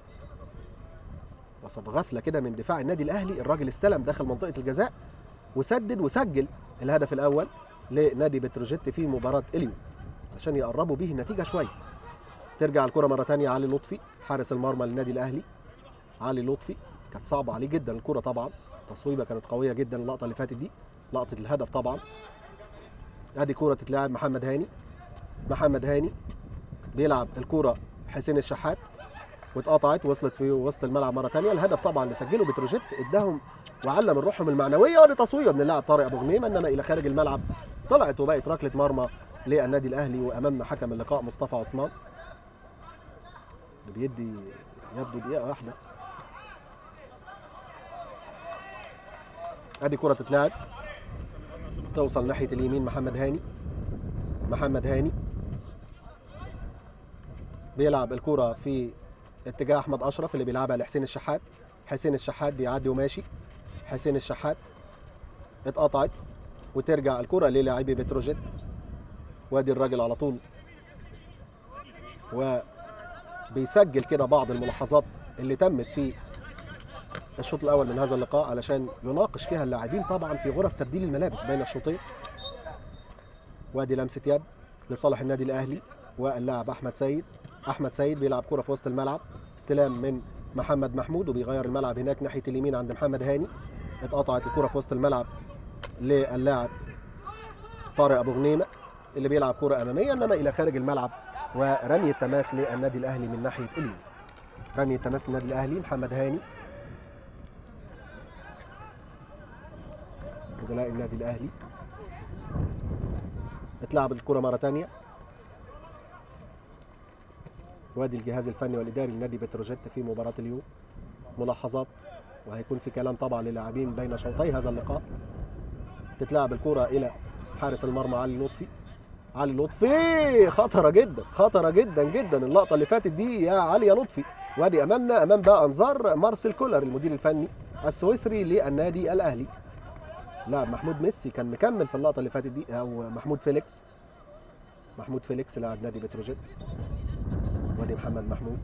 وسط غفله كده من دفاع النادي الاهلي الراجل استلم داخل منطقه الجزاء وسدد وسجل الهدف الاول لنادي بتروجيت في مباراه اليوم عشان يقربوا به النتيجه شويه ترجع الكره مره ثانيه علي لطفي حارس المرمى للنادي الاهلي علي لطفي كانت صعبه عليه جدا الكره طبعا تصويبه كانت قويه جدا اللقطه اللي فاتت دي لقطه الهدف طبعا ادي كره تتلعب محمد هاني محمد هاني بيلعب الكره حسين الشحات واتقطعت وصلت في وسط الملعب مره ثانيه الهدف طبعا اللي سجله بتروجيت اداهم وعلى من روحهم المعنويه ودي تصويبه من اللاعب طارق ابو غنيمه انما الى خارج الملعب طلعت وبقت ركله مرمى للنادي الاهلي وامامنا حكم اللقاء مصطفى عثمان اللي بيدي يبدو دقيقه واحده ادي كره تتلعب توصل ناحيه اليمين محمد هاني محمد هاني بيلعب الكره في اتجاه احمد اشرف اللي بيلعبها لحسين الشحات حسين الشحات بيعدي وماشي حسين الشحات اتقطعت وترجع الكره للاعبي بتروجيت وادي الراجل على طول وبيسجل كده بعض الملاحظات اللي تمت في الشوط الاول من هذا اللقاء علشان يناقش فيها اللاعبين طبعا في غرف تبديل الملابس بين الشوطين وادي لمسه يد لصالح النادي الاهلي واللاعب احمد سيد احمد سيد بيلعب كره في وسط الملعب استلام من محمد محمود وبيغير الملعب هناك ناحيه اليمين عند محمد هاني اتقطعت الكره في وسط الملعب للاعب طارق ابو غنيمه اللي بيلعب كره اماميه انما الى خارج الملعب ورمي التماس للنادي الاهلي من ناحيه اليمين رمي التماس للنادي الاهلي محمد هاني بدلاء النادي الاهلي اتلعب الكره مره ثانيه وادي الجهاز الفني والاداري لنادي بتروجيت في مباراه اليوم ملاحظات وهيكون في كلام طبعا للاعبين بين شوطي هذا اللقاء تتلعب الكره الى حارس المرمى علي لطفي علي لطفي خطره جدا خطره جدا جدا اللقطه اللي فاتت دي يا علي يا لطفي وادي امامنا امام بقى انظار مارسيل كولر المدير الفني السويسري للنادي الاهلي لاعب محمود ميسي كان مكمل في اللقطه اللي فاتت دي او محمود فيليكس محمود فيليكس لاعب نادي بتروجيت وادي محمد محمود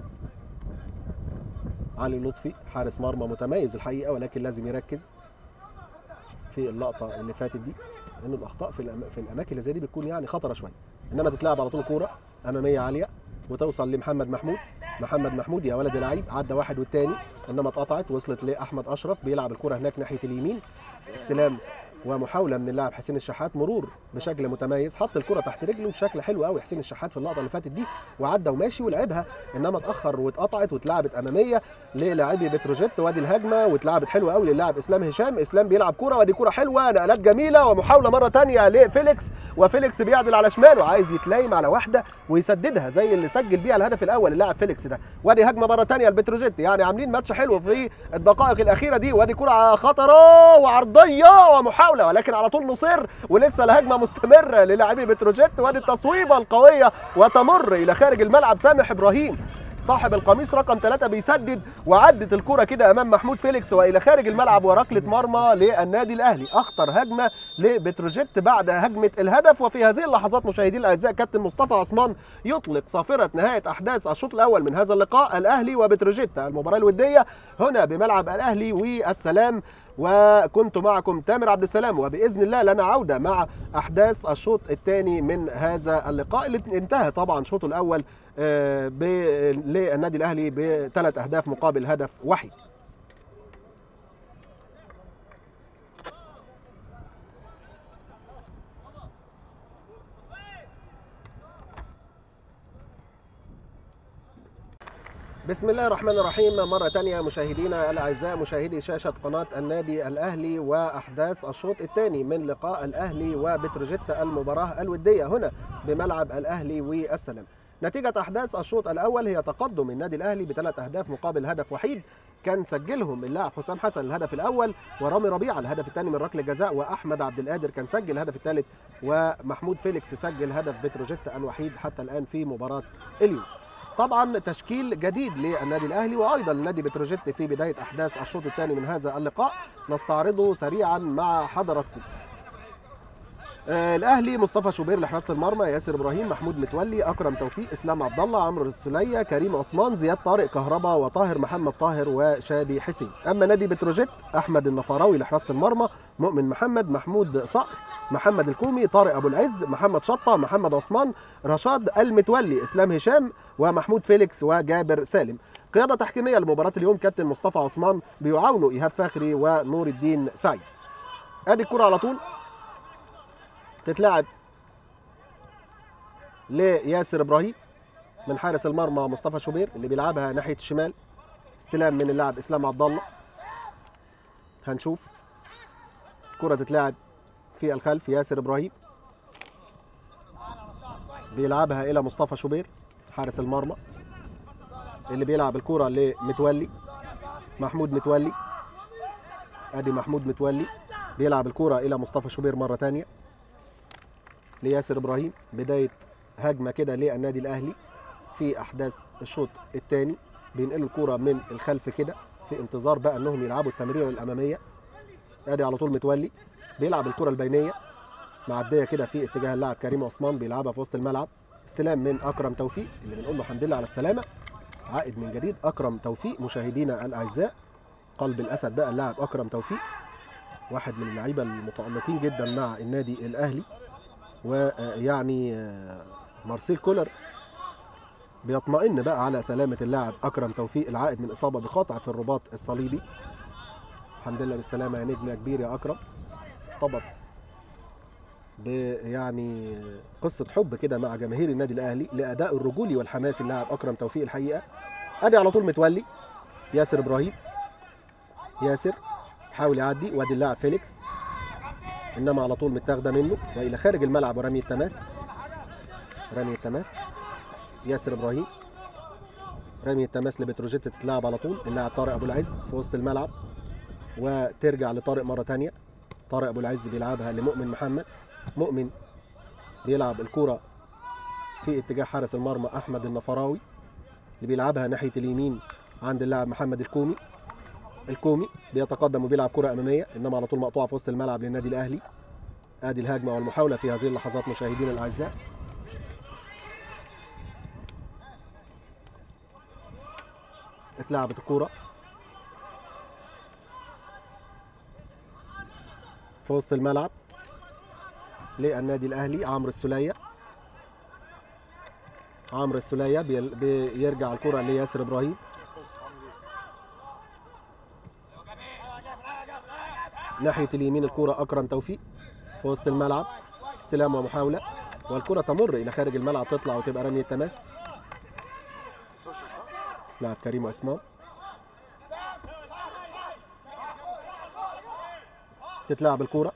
علي لطفي حارس مرمى متميز الحقيقه ولكن لازم يركز في اللقطه اللي فاتت دي لان الاخطاء في الأم... في الاماكن اللي زي دي بتكون يعني خطره شويه انما تتلعب على طول كوره اماميه عاليه وتوصل لمحمد محمود محمد محمود يا ولد العيب عدى واحد والتاني انما اتقطعت وصلت لاحمد اشرف بيلعب الكره هناك ناحيه اليمين استلام ومحاوله من اللاعب حسين الشحات مرور بشكل متميز حط الكره تحت رجله بشكل حلو قوي حسين الشحات في اللقطه اللي فاتت دي وعدى وماشي ولعبها انما اتاخر واتقطعت واتلعبت اماميه للاعبي بتروجيت وادي الهجمه واتلعبت حلوه قوي للاعب اسلام هشام اسلام بيلعب كره وادي كره حلوه نقلات جميله ومحاوله مره ثانيه لفيليكس وفيليكس بيعدل على شماله عايز يتلايم على واحده ويسددها زي اللي سجل بيها الهدف الاول اللاعب فيليكس ده وادي هجمه مره ثانيه لبتروجيت يعني عاملين ماتش حلو في الدقائق الاخيره دي وادي كره خطره وعرضيه ومحاوله ولكن على طول نصر ولسه الهجمه مستمره للاعبي بتروجيت وادي التصويبه القويه وتمر الى خارج الملعب سامح ابراهيم صاحب القميص رقم ثلاثة بيسدد وعدت الكرة كده أمام محمود فيليكس وإلى خارج الملعب وركلة مرمى للنادي الأهلي أخطر هجمة لبتروجيت بعد هجمة الهدف وفي هذه اللحظات مشاهدينا الأعزاء كابتن مصطفى عثمان يطلق صافرة نهاية أحداث الشوط الأول من هذا اللقاء الأهلي وبتروجيت المباراة الودية هنا بملعب الأهلي والسلام وكنت معكم تامر عبد السلام وباذن الله لنا عوده مع احداث الشوط الثاني من هذا اللقاء اللي انتهى طبعا شوطه الاول آه، ب- للنادي الاهلي بثلاث اهداف مقابل هدف وحيد بسم الله الرحمن الرحيم مرة تانية مشاهدينا الأعزاء مشاهدي شاشة قناة النادي الأهلي وأحداث الشوط الثاني من لقاء الأهلي وبتروجيت المباراة الودية هنا بملعب الأهلي والسلام نتيجة أحداث الشوط الأول هي تقدم النادي الأهلي بثلاث أهداف مقابل هدف وحيد كان سجلهم اللاعب حسام حسن الهدف الأول ورامي ربيعة الهدف الثاني من ركلة جزاء وأحمد عبد القادر كان سجل الهدف الثالث ومحمود فيليكس سجل هدف بتروجيت الوحيد حتى الآن في مباراة اليوم طبعا تشكيل جديد للنادي الاهلي وايضا لنادي بتروجيت في بدايه احداث الشوط الثاني من هذا اللقاء نستعرضه سريعا مع حضراتكم آه الاهلي مصطفى شوبير لحراسه المرمى ياسر ابراهيم محمود متولي اكرم توفيق اسلام عبد الله عمرو السليه كريم عثمان زياد طارق كهربا وطاهر محمد طاهر وشادي حسين اما نادي بتروجيت احمد النفراوي لحراسه المرمى مؤمن محمد محمود صقر محمد الكومي طارق ابو العز محمد شطه محمد عثمان رشاد المتولي اسلام هشام ومحمود فيليكس وجابر سالم قياده تحكيميه لمباراه اليوم كابتن مصطفى عثمان بيعاونوا ايهاب فخري ونور الدين سعيد ادي الكره على طول تتلعب لياسر ابراهيم من حارس المرمى مصطفى شوبير اللي بيلعبها ناحيه الشمال استلام من اللاعب اسلام عبد الله هنشوف كره تتلعب في الخلف ياسر ابراهيم بيلعبها الى مصطفى شوبير حارس المرمى اللي بيلعب الكره لمتولي محمود متولي ادي محمود متولي بيلعب الكره الى مصطفى شوبير مره ثانيه لياسر ابراهيم بدايه هجمه كده للنادي الاهلي في احداث الشوط الثاني بينقلوا الكره من الخلف كده في انتظار بقى انهم يلعبوا التمريره الاماميه ادي على طول متولي بيلعب الكره البينيه معديه كده في اتجاه اللاعب كريم عثمان بيلعبها في وسط الملعب استلام من اكرم توفيق اللي بنقول له الحمد لله على السلامه عائد من جديد اكرم توفيق مشاهدينا الاعزاء قلب الاسد بقى اللاعب اكرم توفيق واحد من اللعيبه المتالقين جدا مع النادي الاهلي ويعني آه، مارسيل كولر بيطمئن بقى على سلامه اللاعب اكرم توفيق العائد من اصابه بقطع في الرباط الصليبي الحمد لله بالسلامه يا نجم يا كبير يا اكرم ارتبط يعني قصه حب كده مع جماهير النادي الاهلي لاداء الرجولي والحماسي اللاعب اكرم توفيق الحقيقه ادي على طول متولي ياسر ابراهيم ياسر حاول يعدي وادي اللاعب فيليكس انما على طول متاخده منه والى خارج الملعب ورمي التماس رمي التماس ياسر ابراهيم رمي التماس لبتروجيت تتلعب على طول اللاعب طارق ابو العز في وسط الملعب وترجع لطارق مره ثانيه طارق ابو العز بيلعبها لمؤمن محمد مؤمن بيلعب الكرة في اتجاه حارس المرمى احمد النفراوي اللي بيلعبها ناحيه اليمين عند اللاعب محمد الكومي الكومي بيتقدم وبيلعب كرة اماميه انما على طول مقطوعه في وسط الملعب للنادي الاهلي ادي الهجمه والمحاوله في هذه اللحظات مشاهدينا الاعزاء اتلعبت الكرة في وسط الملعب للنادي الاهلي عمرو السوليه عمرو السوليه بيل- بيرجع الكره لياسر ابراهيم ناحية اليمين الكرة أكرم توفيق في وسط الملعب استلام ومحاولة والكرة تمر إلى خارج الملعب تطلع وتبقى رمية تماس لاعب كريم عثمان تتلعب الكرة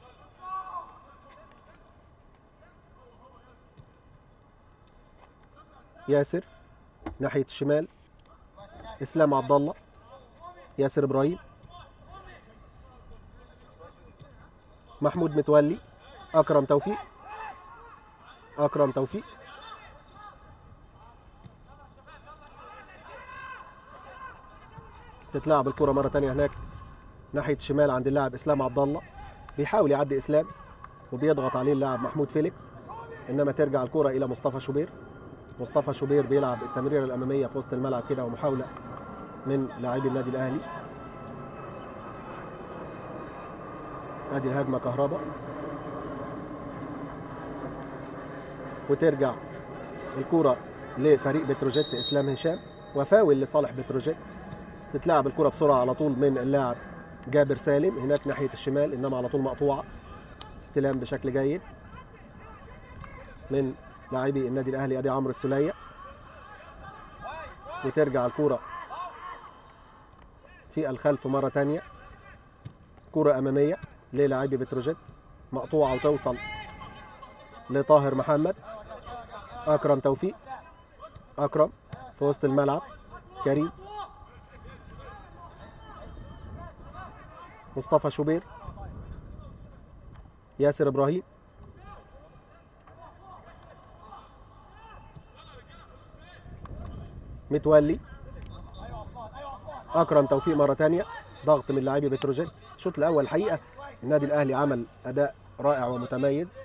ياسر ناحية الشمال اسلام عبد الله ياسر ابراهيم محمود متولي اكرم توفيق اكرم توفيق تتلعب الكرة مرة تانية هناك ناحية الشمال عند اللاعب اسلام عبد الله بيحاول يعدي اسلام وبيضغط عليه اللاعب محمود فيليكس انما ترجع الكرة الى مصطفى شوبير مصطفى شوبير بيلعب التمريره الاماميه في وسط الملعب كده ومحاوله من لاعبي النادي الاهلي ادي الهجمه كهرباء وترجع الكره لفريق بتروجيت اسلام هشام وفاول لصالح بتروجيت تتلعب الكره بسرعه على طول من اللاعب جابر سالم هناك ناحيه الشمال انما على طول مقطوعه استلام بشكل جيد من لاعبي النادي الاهلي ادي عمرو السوليه وترجع الكرة في الخلف مرة تانية كرة أمامية للاعبي بتروجيت مقطوعة وتوصل لطاهر محمد أكرم توفيق أكرم في وسط الملعب كريم مصطفى شوبير ياسر إبراهيم متولي اكرم توفيق مره تانية ضغط من لاعبي بتروجيت الشوط الاول الحقيقه النادي الاهلي عمل اداء رائع ومتميز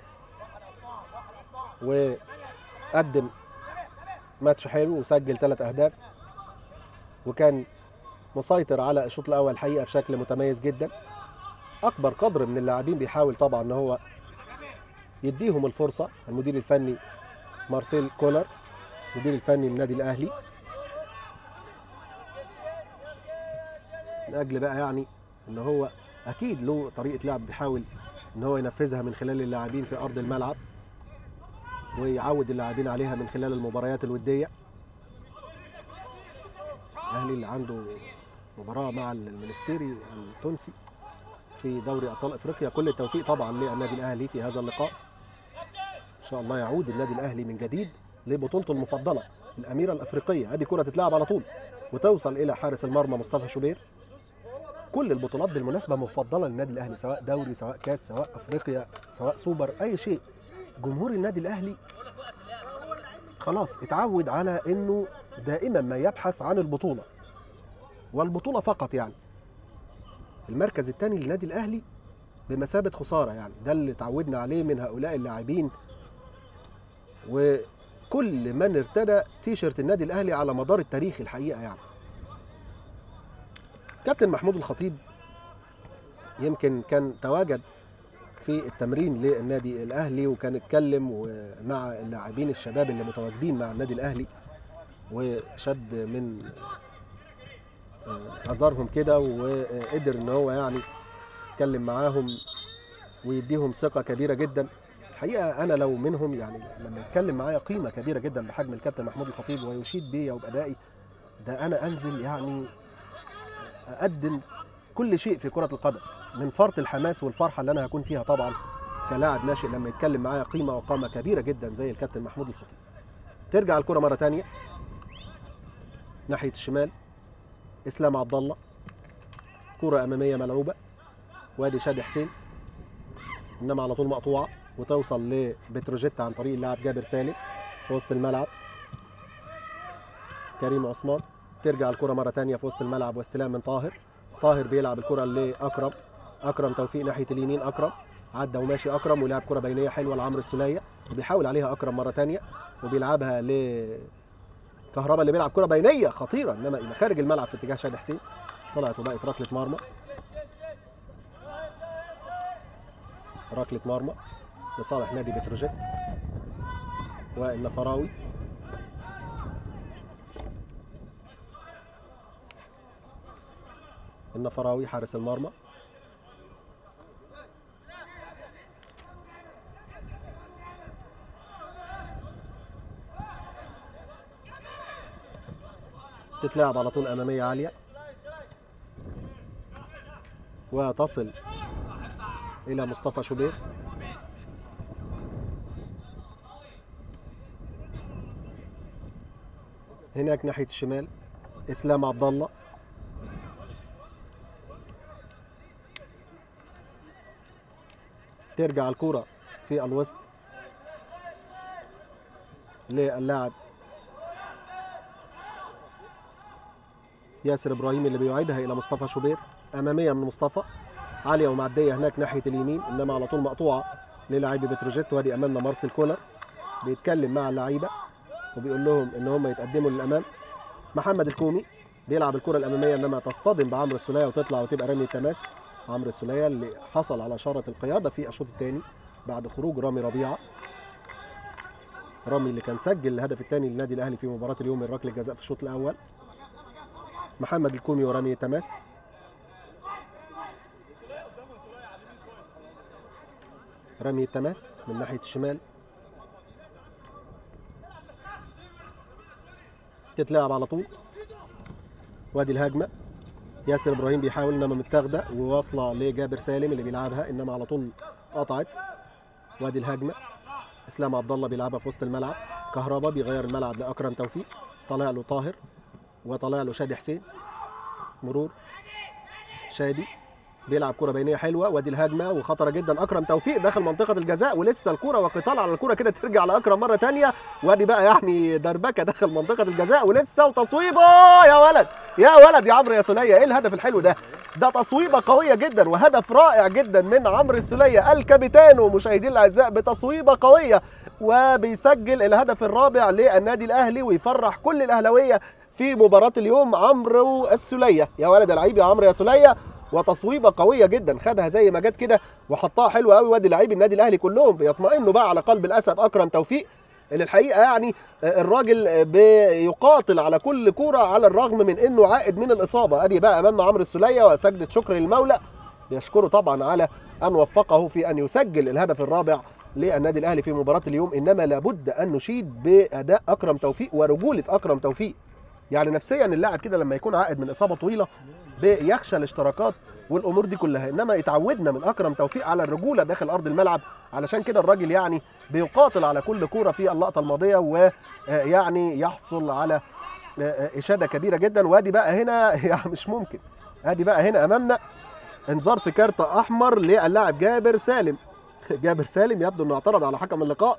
وقدم ماتش حلو وسجل ثلاث اهداف وكان مسيطر على الشوط الاول الحقيقه بشكل متميز جدا اكبر قدر من اللاعبين بيحاول طبعا ان هو يديهم الفرصه المدير الفني مارسيل كولر المدير الفني للنادي الاهلي من اجل بقى يعني ان هو اكيد له طريقه لعب بيحاول ان هو ينفذها من خلال اللاعبين في ارض الملعب ويعود اللاعبين عليها من خلال المباريات الوديه الاهلي اللي عنده مباراه مع المنستيري التونسي في دوري ابطال افريقيا كل التوفيق طبعا للنادي الاهلي في هذا اللقاء ان شاء الله يعود النادي الاهلي من جديد لبطولته المفضله الاميره الافريقيه ادي كره تتلعب على طول وتوصل الى حارس المرمى مصطفى شوبير كل البطولات بالمناسبه مفضله للنادي الاهلي سواء دوري سواء كاس سواء افريقيا سواء سوبر اي شيء جمهور النادي الاهلي خلاص اتعود على انه دائما ما يبحث عن البطوله والبطوله فقط يعني المركز الثاني للنادي الاهلي بمثابه خساره يعني ده اللي اتعودنا عليه من هؤلاء اللاعبين وكل من ارتدى تيشرت النادي الاهلي على مدار التاريخ الحقيقه يعني كابتن محمود الخطيب يمكن كان تواجد في التمرين للنادي الاهلي وكان اتكلم مع اللاعبين الشباب اللي متواجدين مع النادي الاهلي وشد من اعذارهم كده وقدر ان هو يعني يتكلم معاهم ويديهم ثقه كبيره جدا الحقيقه انا لو منهم يعني لما يتكلم معايا قيمه كبيره جدا بحجم الكابتن محمود الخطيب ويشيد بيا وبادائي ده انا انزل يعني اقدم كل شيء في كره القدم من فرط الحماس والفرحه اللي انا هكون فيها طبعا كلاعب ناشئ لما يتكلم معايا قيمه وقامه كبيره جدا زي الكابتن محمود الخطيب ترجع الكره مره تانية ناحيه الشمال اسلام عبد الله كره اماميه ملعوبه وادي شادي حسين انما على طول مقطوعه وتوصل لبتروجيت عن طريق اللاعب جابر سالم في وسط الملعب كريم عثمان ترجع الكره مره تانية في وسط الملعب واستلام من طاهر طاهر بيلعب الكره لاكرم اكرم توفيق ناحيه اليمين اكرم عدى وماشي اكرم ولعب كره بينيه حلوه لعمرو السوليه وبيحاول عليها اكرم مره تانية وبيلعبها ل كهربا اللي بيلعب كره بينيه خطيره انما الى خارج الملعب في اتجاه شادي حسين طلعت وبقت ركله مرمى ركله مرمى لصالح نادي بتروجيت والنفراوي النفراوي حارس المرمى تتلعب على طول اماميه عاليه وتصل الى مصطفى شوبير هناك ناحيه الشمال اسلام عبد الله ترجع الكرة في الوسط للاعب ياسر ابراهيم اللي بيعيدها الى مصطفى شوبير اماميه من مصطفى عاليه ومعديه هناك ناحيه اليمين انما على طول مقطوعه للاعبي بتروجيت وادي امامنا مارسيل كولر بيتكلم مع اللعيبه وبيقول لهم ان هم يتقدموا للامام محمد الكومي بيلعب الكره الاماميه انما تصطدم بعمرو السوليه وتطلع وتبقى رمي تماس عمرو السوليه اللي حصل على اشاره القياده في الشوط الثاني بعد خروج رامي ربيعه رامي اللي كان سجل الهدف الثاني للنادي الاهلي في مباراه اليوم من ركله جزاء في الشوط الاول محمد الكومي ورامي تماس رمي التماس من ناحيه الشمال تتلعب على طول وادي الهجمه ياسر ابراهيم بيحاول انما متاخده وواصله لجابر سالم اللي بيلعبها انما على طول قطعت وادي الهجمه اسلام عبد الله بيلعبها في وسط الملعب كهربا بيغير الملعب لاكرم توفيق طالع له طاهر وطالع له شادي حسين مرور شادي بيلعب كرة بينية حلوة وادي الهجمة وخطرة جدا أكرم توفيق داخل منطقة الجزاء ولسه الكرة وقتال على الكرة كده ترجع لأكرم مرة تانية وادي بقى يعني دربكة داخل منطقة الجزاء ولسه وتصويبة يا ولد يا ولد يا عمرو يا سولية إيه الهدف الحلو ده ده تصويبة قوية جدا وهدف رائع جدا من عمرو السولية الكابيتان ومشاهدين الأعزاء بتصويبة قوية وبيسجل الهدف الرابع للنادي الأهلي ويفرح كل الأهلاوية في مباراة اليوم عمرو السولية يا ولد يا لعيب يا عمرو يا سولية وتصويبه قويه جدا خدها زي ما جت كده وحطها حلوه قوي وادي لعيب النادي الاهلي كلهم بيطمئنوا بقى على قلب الاسد اكرم توفيق اللي الحقيقه يعني الراجل بيقاتل على كل كوره على الرغم من انه عائد من الاصابه ادي بقى امامنا عمرو السوليه وسجده شكر للمولى بيشكره طبعا على ان وفقه في ان يسجل الهدف الرابع للنادي الاهلي في مباراه اليوم انما لابد ان نشيد باداء اكرم توفيق ورجوله اكرم توفيق يعني نفسيا اللاعب كده لما يكون عائد من اصابه طويله بيخشى الاشتراكات والامور دي كلها انما اتعودنا من اكرم توفيق على الرجوله داخل ارض الملعب علشان كده الراجل يعني بيقاتل على كل كوره في اللقطه الماضيه ويعني يحصل على اشاده كبيره جدا وادي بقى هنا يعني مش ممكن ادي بقى هنا امامنا انذار في كارت احمر للاعب جابر سالم جابر سالم يبدو انه اعترض على حكم اللقاء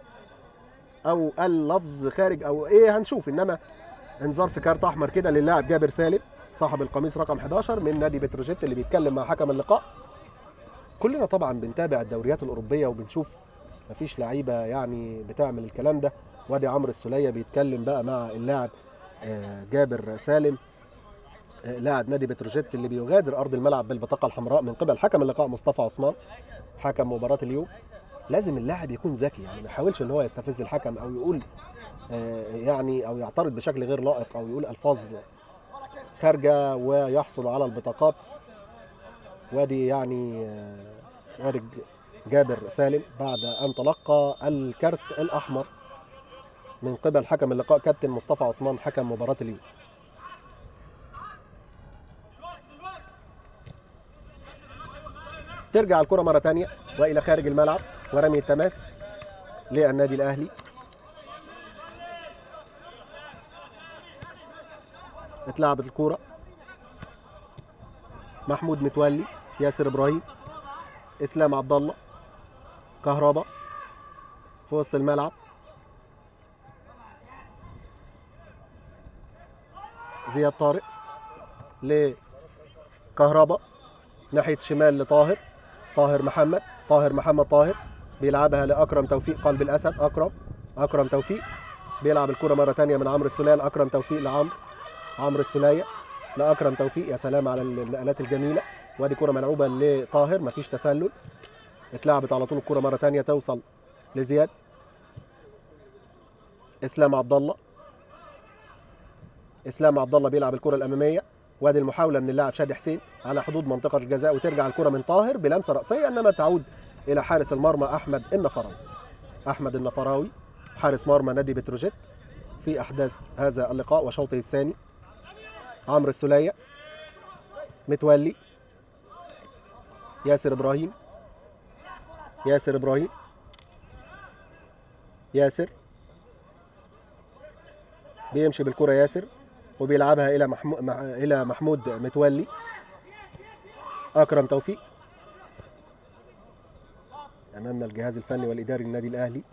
او قال لفظ خارج او ايه هنشوف انما انذار في كارت احمر كده للاعب جابر سالم صاحب القميص رقم 11 من نادي بتروجيت اللي بيتكلم مع حكم اللقاء كلنا طبعا بنتابع الدوريات الاوروبيه وبنشوف مفيش لعيبه يعني بتعمل الكلام ده وادي عمرو السوليه بيتكلم بقى مع اللاعب جابر سالم لاعب نادي بتروجيت اللي بيغادر ارض الملعب بالبطاقه الحمراء من قبل حكم اللقاء مصطفى عثمان حكم مباراه اليوم لازم اللاعب يكون ذكي يعني ما يحاولش ان هو يستفز الحكم او يقول يعني او يعترض بشكل غير لائق او يقول الفاظ خارجه ويحصل على البطاقات وادي يعني خارج جابر سالم بعد ان تلقى الكارت الاحمر من قبل حكم اللقاء كابتن مصطفى عثمان حكم مباراه اليوم ترجع الكرة مرة تانية وإلى خارج الملعب ورمي التماس للنادي الأهلي اتلعبت الكورة محمود متولي ياسر ابراهيم اسلام عبد الله كهربا في وسط الملعب زياد طارق لكهربا ناحيه شمال لطاهر طاهر محمد طاهر محمد طاهر بيلعبها لاكرم توفيق قلب الاسد اكرم اكرم توفيق بيلعب الكره مره ثانيه من عمرو السوليه لاكرم توفيق لعمرو عمرو السوليه لاكرم توفيق يا سلام على النقلات الجميله وادي كره ملعوبه لطاهر مفيش تسلل اتلعبت على طول الكره مره ثانيه توصل لزياد اسلام عبد الله اسلام عبد الله بيلعب الكره الاماميه وادي المحاوله من اللاعب شادي حسين على حدود منطقه الجزاء وترجع الكره من طاهر بلمسه راسيه انما تعود الى حارس المرمى احمد النفراوي احمد النفراوي حارس مرمى نادي بتروجيت في احداث هذا اللقاء وشوطه الثاني عمرو السولية متولي ياسر ابراهيم ياسر ابراهيم ياسر بيمشي بالكرة ياسر وبيلعبها الى محمود مع... الى محمود متولي اكرم توفيق امامنا الجهاز الفني والاداري للنادي الاهلي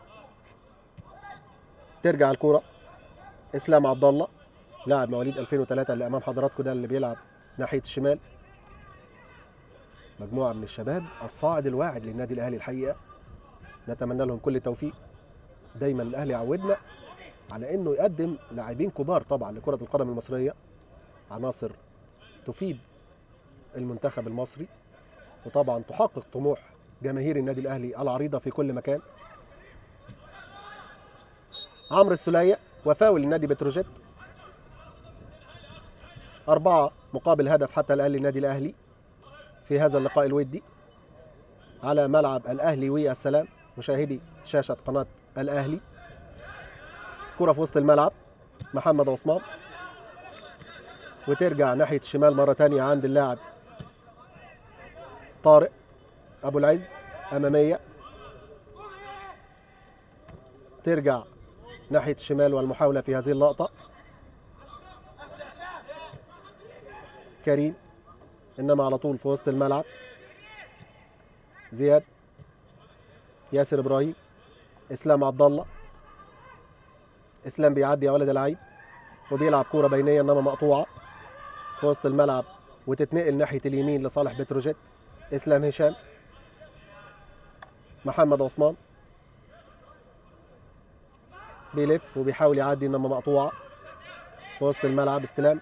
ترجع الكرة اسلام عبد الله لاعب مواليد 2003 اللي امام حضراتكم ده اللي بيلعب ناحيه الشمال مجموعه من الشباب الصاعد الواعد للنادي الاهلي الحقيقه نتمنى لهم كل التوفيق دايما الاهلي عودنا على انه يقدم لاعبين كبار طبعا لكره القدم المصريه عناصر تفيد المنتخب المصري وطبعا تحقق طموح جماهير النادي الاهلي العريضه في كل مكان عمرو السوليه وفاول النادي بتروجيت أربعة مقابل هدف حتى الآن للنادي الأهلي في هذا اللقاء الودي على ملعب الأهلي والسلام مشاهدي شاشة قناة الأهلي كرة في وسط الملعب محمد عثمان وترجع ناحية الشمال مرة تانية عند اللاعب طارق أبو العز أمامية ترجع ناحية الشمال والمحاولة في هذه اللقطة كريم انما على طول في وسط الملعب زياد ياسر ابراهيم اسلام عبد الله اسلام بيعدي يا ولد العيب وبيلعب كوره بينيه انما مقطوعه في وسط الملعب وتتنقل ناحيه اليمين لصالح بتروجيت اسلام هشام محمد عثمان بيلف وبيحاول يعدي انما مقطوعه في وسط الملعب استلام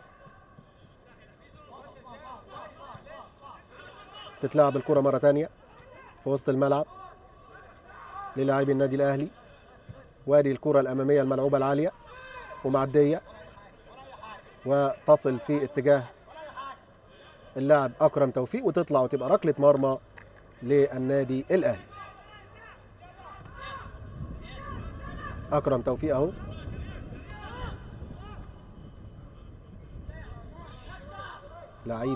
تتلعب الكرة مرة تانية في وسط الملعب للاعبي النادي الأهلي وادي الكرة الأمامية الملعوبة العالية ومعدية وتصل في اتجاه اللاعب أكرم توفيق وتطلع وتبقى ركلة مرمى للنادي الأهلي أكرم توفيق أهو لعيب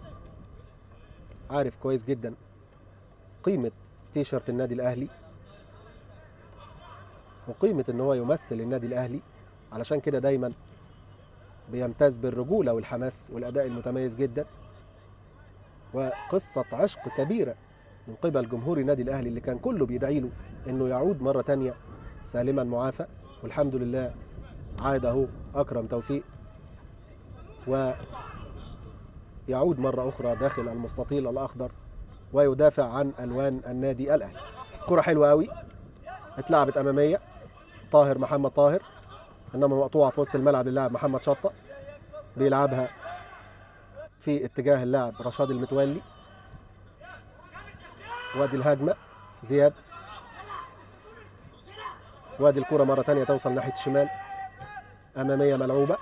عارف كويس جدا قيمة تيشرت النادي الأهلي وقيمة إن هو يمثل النادي الأهلي علشان كده دايما بيمتاز بالرجولة والحماس والأداء المتميز جدا وقصة عشق كبيرة من قبل جمهور النادي الأهلي اللي كان كله بيدعي له إنه يعود مرة تانية سالما معافى والحمد لله عاد أهو أكرم توفيق ويعود مرة أخرى داخل المستطيل الأخضر ويدافع عن ألوان النادي الأهلي كرة حلوة قوي اتلعبت أمامية طاهر محمد طاهر إنما مقطوعة في وسط الملعب للاعب محمد شطة بيلعبها في اتجاه اللاعب رشاد المتولي وادي الهجمة زياد وادي الكرة مرة تانية توصل ناحية الشمال أمامية ملعوبة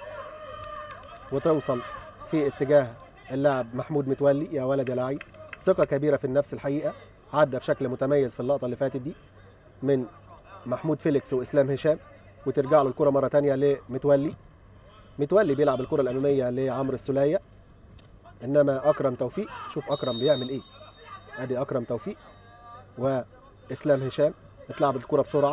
وتوصل في اتجاه اللاعب محمود متولي يا ولد يا لعيب ثقة كبيرة في النفس الحقيقة عدى بشكل متميز في اللقطة اللي فاتت دي من محمود فيليكس وإسلام هشام وترجع له الكرة مرة تانية لمتولي متولي بيلعب الكرة الأمامية لعمرو السولية إنما أكرم توفيق شوف أكرم بيعمل إيه أدي أكرم توفيق وإسلام هشام اتلعبت الكرة بسرعة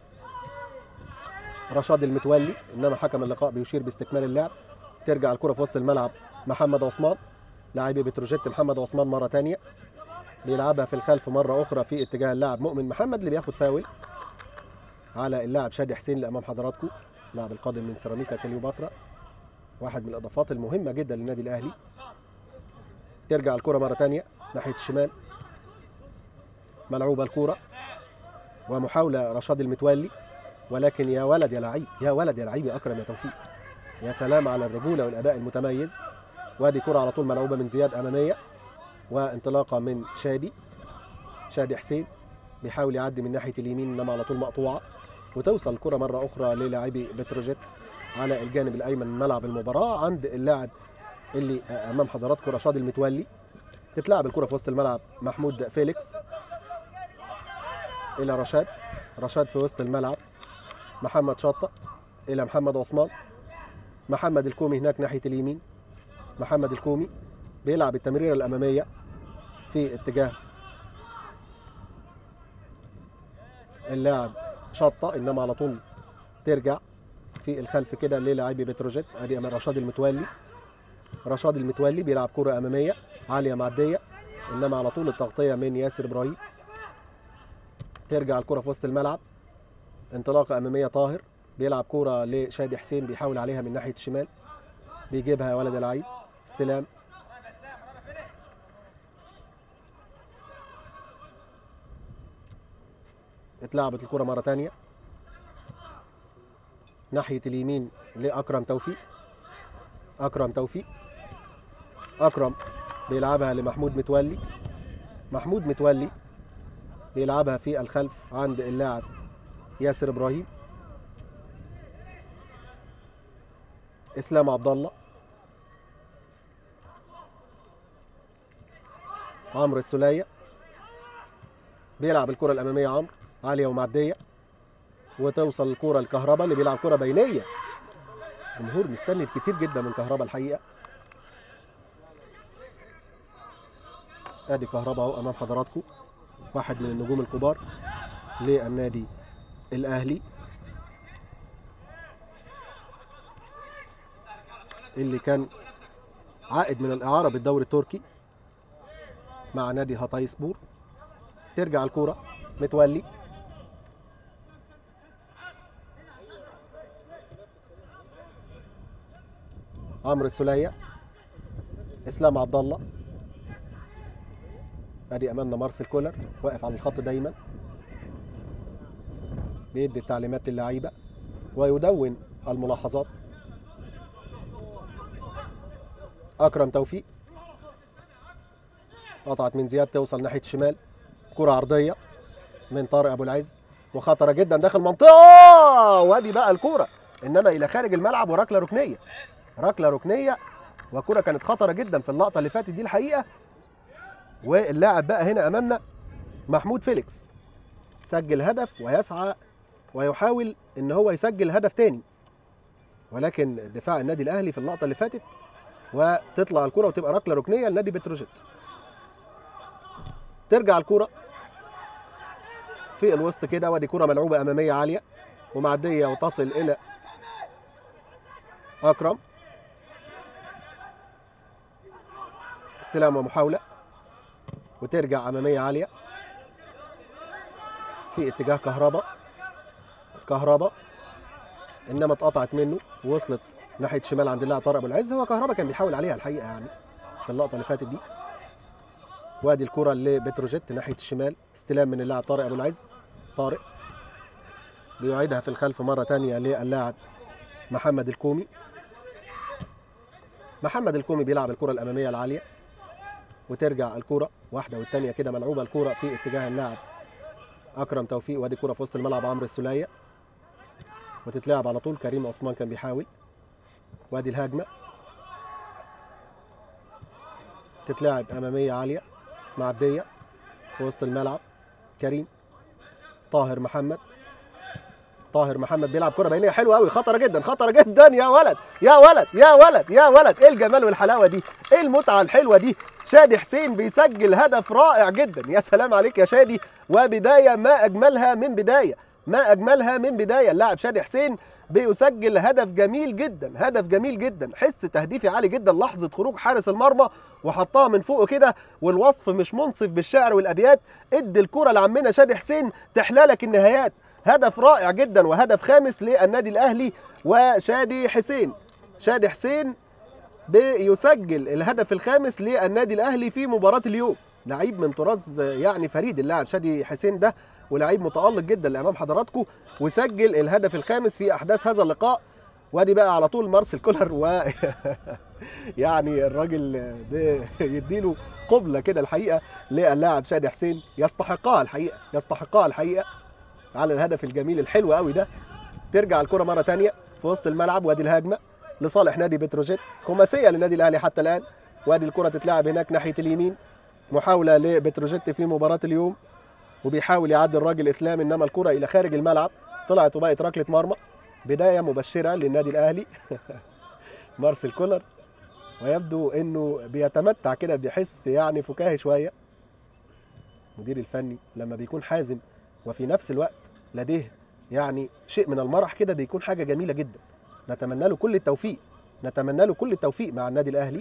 رشاد المتولي إنما حكم اللقاء بيشير باستكمال اللعب ترجع الكرة في وسط الملعب محمد عثمان لاعبي بتروجيت محمد عثمان مرة تانية بيلعبها في الخلف مرة أخرى في اتجاه اللاعب مؤمن محمد اللي بياخد فاول على اللاعب شادي حسين اللي أمام حضراتكم لاعب القادم من سيراميكا كليوباترا واحد من الإضافات المهمة جدا للنادي الأهلي ترجع الكرة مرة تانية ناحية الشمال ملعوبة الكرة ومحاولة رشاد المتولي ولكن يا ولد يا لعيب يا ولد يا لعيب يا أكرم يا توفيق يا سلام على الرجولة والأداء المتميز وادي كرة على طول ملعوبة من زياد أمامية وانطلاقة من شادي شادي حسين بيحاول يعدي من ناحية اليمين إنما على طول مقطوعة وتوصل الكرة مرة أخرى للاعبي بتروجيت على الجانب الأيمن من ملعب المباراة عند اللاعب اللي أمام حضراتكم رشاد المتولي تتلعب الكرة في وسط الملعب محمود فيليكس إلى رشاد رشاد في وسط الملعب محمد شطة إلى محمد عثمان محمد الكومي هناك ناحيه اليمين محمد الكومي بيلعب التمريره الاماميه في اتجاه اللاعب شطه انما على طول ترجع في الخلف كده للاعبي بتروجيت ادي امام رشاد المتولي رشاد المتولي بيلعب كره اماميه عاليه معديه انما على طول التغطيه من ياسر ابراهيم ترجع الكره في وسط الملعب انطلاقه اماميه طاهر بيلعب كوره لشادي حسين بيحاول عليها من ناحيه الشمال بيجيبها يا ولد العيب استلام اتلعبت الكره مره تانية ناحيه اليمين لاكرم توفيق اكرم توفيق اكرم بيلعبها لمحمود متولي محمود متولي بيلعبها في الخلف عند اللاعب ياسر ابراهيم اسلام عبد الله عمرو السوليه بيلعب الكره الاماميه عمرو عاليه ومعديه وتوصل الكره لكهربا اللي بيلعب كره بينيه الجمهور مستني الكتير جدا من كهربا الحقيقه ادي كهربا اهو امام حضراتكم واحد من النجوم الكبار للنادي الاهلي اللي كان عائد من الاعاره بالدوري التركي مع نادي هاتاي سبور ترجع الكوره متولي عمرو السوليه اسلام عبد الله ادي امامنا مارسيل كولر واقف على الخط دايما بيدي التعليمات للعيبه ويدون الملاحظات اكرم توفيق قطعت من زياد توصل ناحيه الشمال كره عرضيه من طارق ابو العز وخطره جدا داخل منطقه وادي بقى الكوره انما الى خارج الملعب وركله ركنيه ركله ركنيه وكره كانت خطره جدا في اللقطه اللي فاتت دي الحقيقه واللاعب بقى هنا امامنا محمود فيليكس سجل هدف ويسعى ويحاول ان هو يسجل هدف تاني ولكن دفاع النادي الاهلي في اللقطه اللي فاتت وتطلع الكره وتبقى ركله ركنيه لنادي بتروجيت ترجع الكره في الوسط كده وادي كره ملعوبه اماميه عاليه ومعديه وتصل الى اكرم استلام ومحاوله وترجع اماميه عاليه في اتجاه كهربا كهربا انما اتقطعت منه ووصلت ناحيه شمال عند اللاعب طارق ابو العز هو كهربا كان بيحاول عليها الحقيقه يعني في اللقطه اللي فاتت دي وادي الكره لبتروجيت ناحيه الشمال استلام من اللاعب طارق ابو العز طارق بيعيدها في الخلف مره ثانيه للاعب محمد الكومي محمد الكومي بيلعب الكره الاماميه العاليه وترجع الكره واحده والثانيه كده ملعوبه الكره في اتجاه اللاعب اكرم توفيق وادي كره في وسط الملعب عمرو السوليه وتتلعب على طول كريم عثمان كان بيحاول وادي الهجمه تتلعب اماميه عاليه معديه في وسط الملعب كريم طاهر محمد طاهر محمد بيلعب كره بينيه حلوه قوي خطره جدا خطره جدا يا ولد يا ولد يا ولد يا ولد ايه الجمال والحلاوه دي ايه المتعه الحلوه دي شادي حسين بيسجل هدف رائع جدا يا سلام عليك يا شادي وبدايه ما اجملها من بدايه ما اجملها من بدايه اللاعب شادي حسين بيسجل هدف جميل جدا هدف جميل جدا حس تهديفي عالي جدا لحظه خروج حارس المرمى وحطها من فوق كده والوصف مش منصف بالشعر والابيات ادي الكره لعمنا شادي حسين تحلالك النهايات هدف رائع جدا وهدف خامس للنادي الاهلي وشادي حسين شادي حسين بيسجل الهدف الخامس للنادي الاهلي في مباراه اليوم لعيب من طراز يعني فريد اللاعب شادي حسين ده ولعيب متالق جدا اللي امام حضراتكم وسجل الهدف الخامس في احداث هذا اللقاء وادي بقى على طول مارسيل كولر و يعني الراجل بيديله قبله كده الحقيقه للاعب شادي حسين يستحقها الحقيقه يستحقها الحقيقه على الهدف الجميل الحلو قوي ده ترجع الكره مره ثانيه في وسط الملعب وادي الهجمه لصالح نادي بتروجيت خماسيه للنادي الاهلي حتى الان وادي الكره تتلعب هناك ناحيه اليمين محاوله لبتروجيت في مباراه اليوم وبيحاول يعدي الراجل اسلام انما الكره الى خارج الملعب طلعت وبقت ركله مرمى بدايه مبشره للنادي الاهلي مارسيل كولر ويبدو انه بيتمتع كده بيحس يعني فكاهي شويه المدير الفني لما بيكون حازم وفي نفس الوقت لديه يعني شيء من المرح كده بيكون حاجه جميله جدا نتمنى له كل التوفيق نتمنى له كل التوفيق مع النادي الاهلي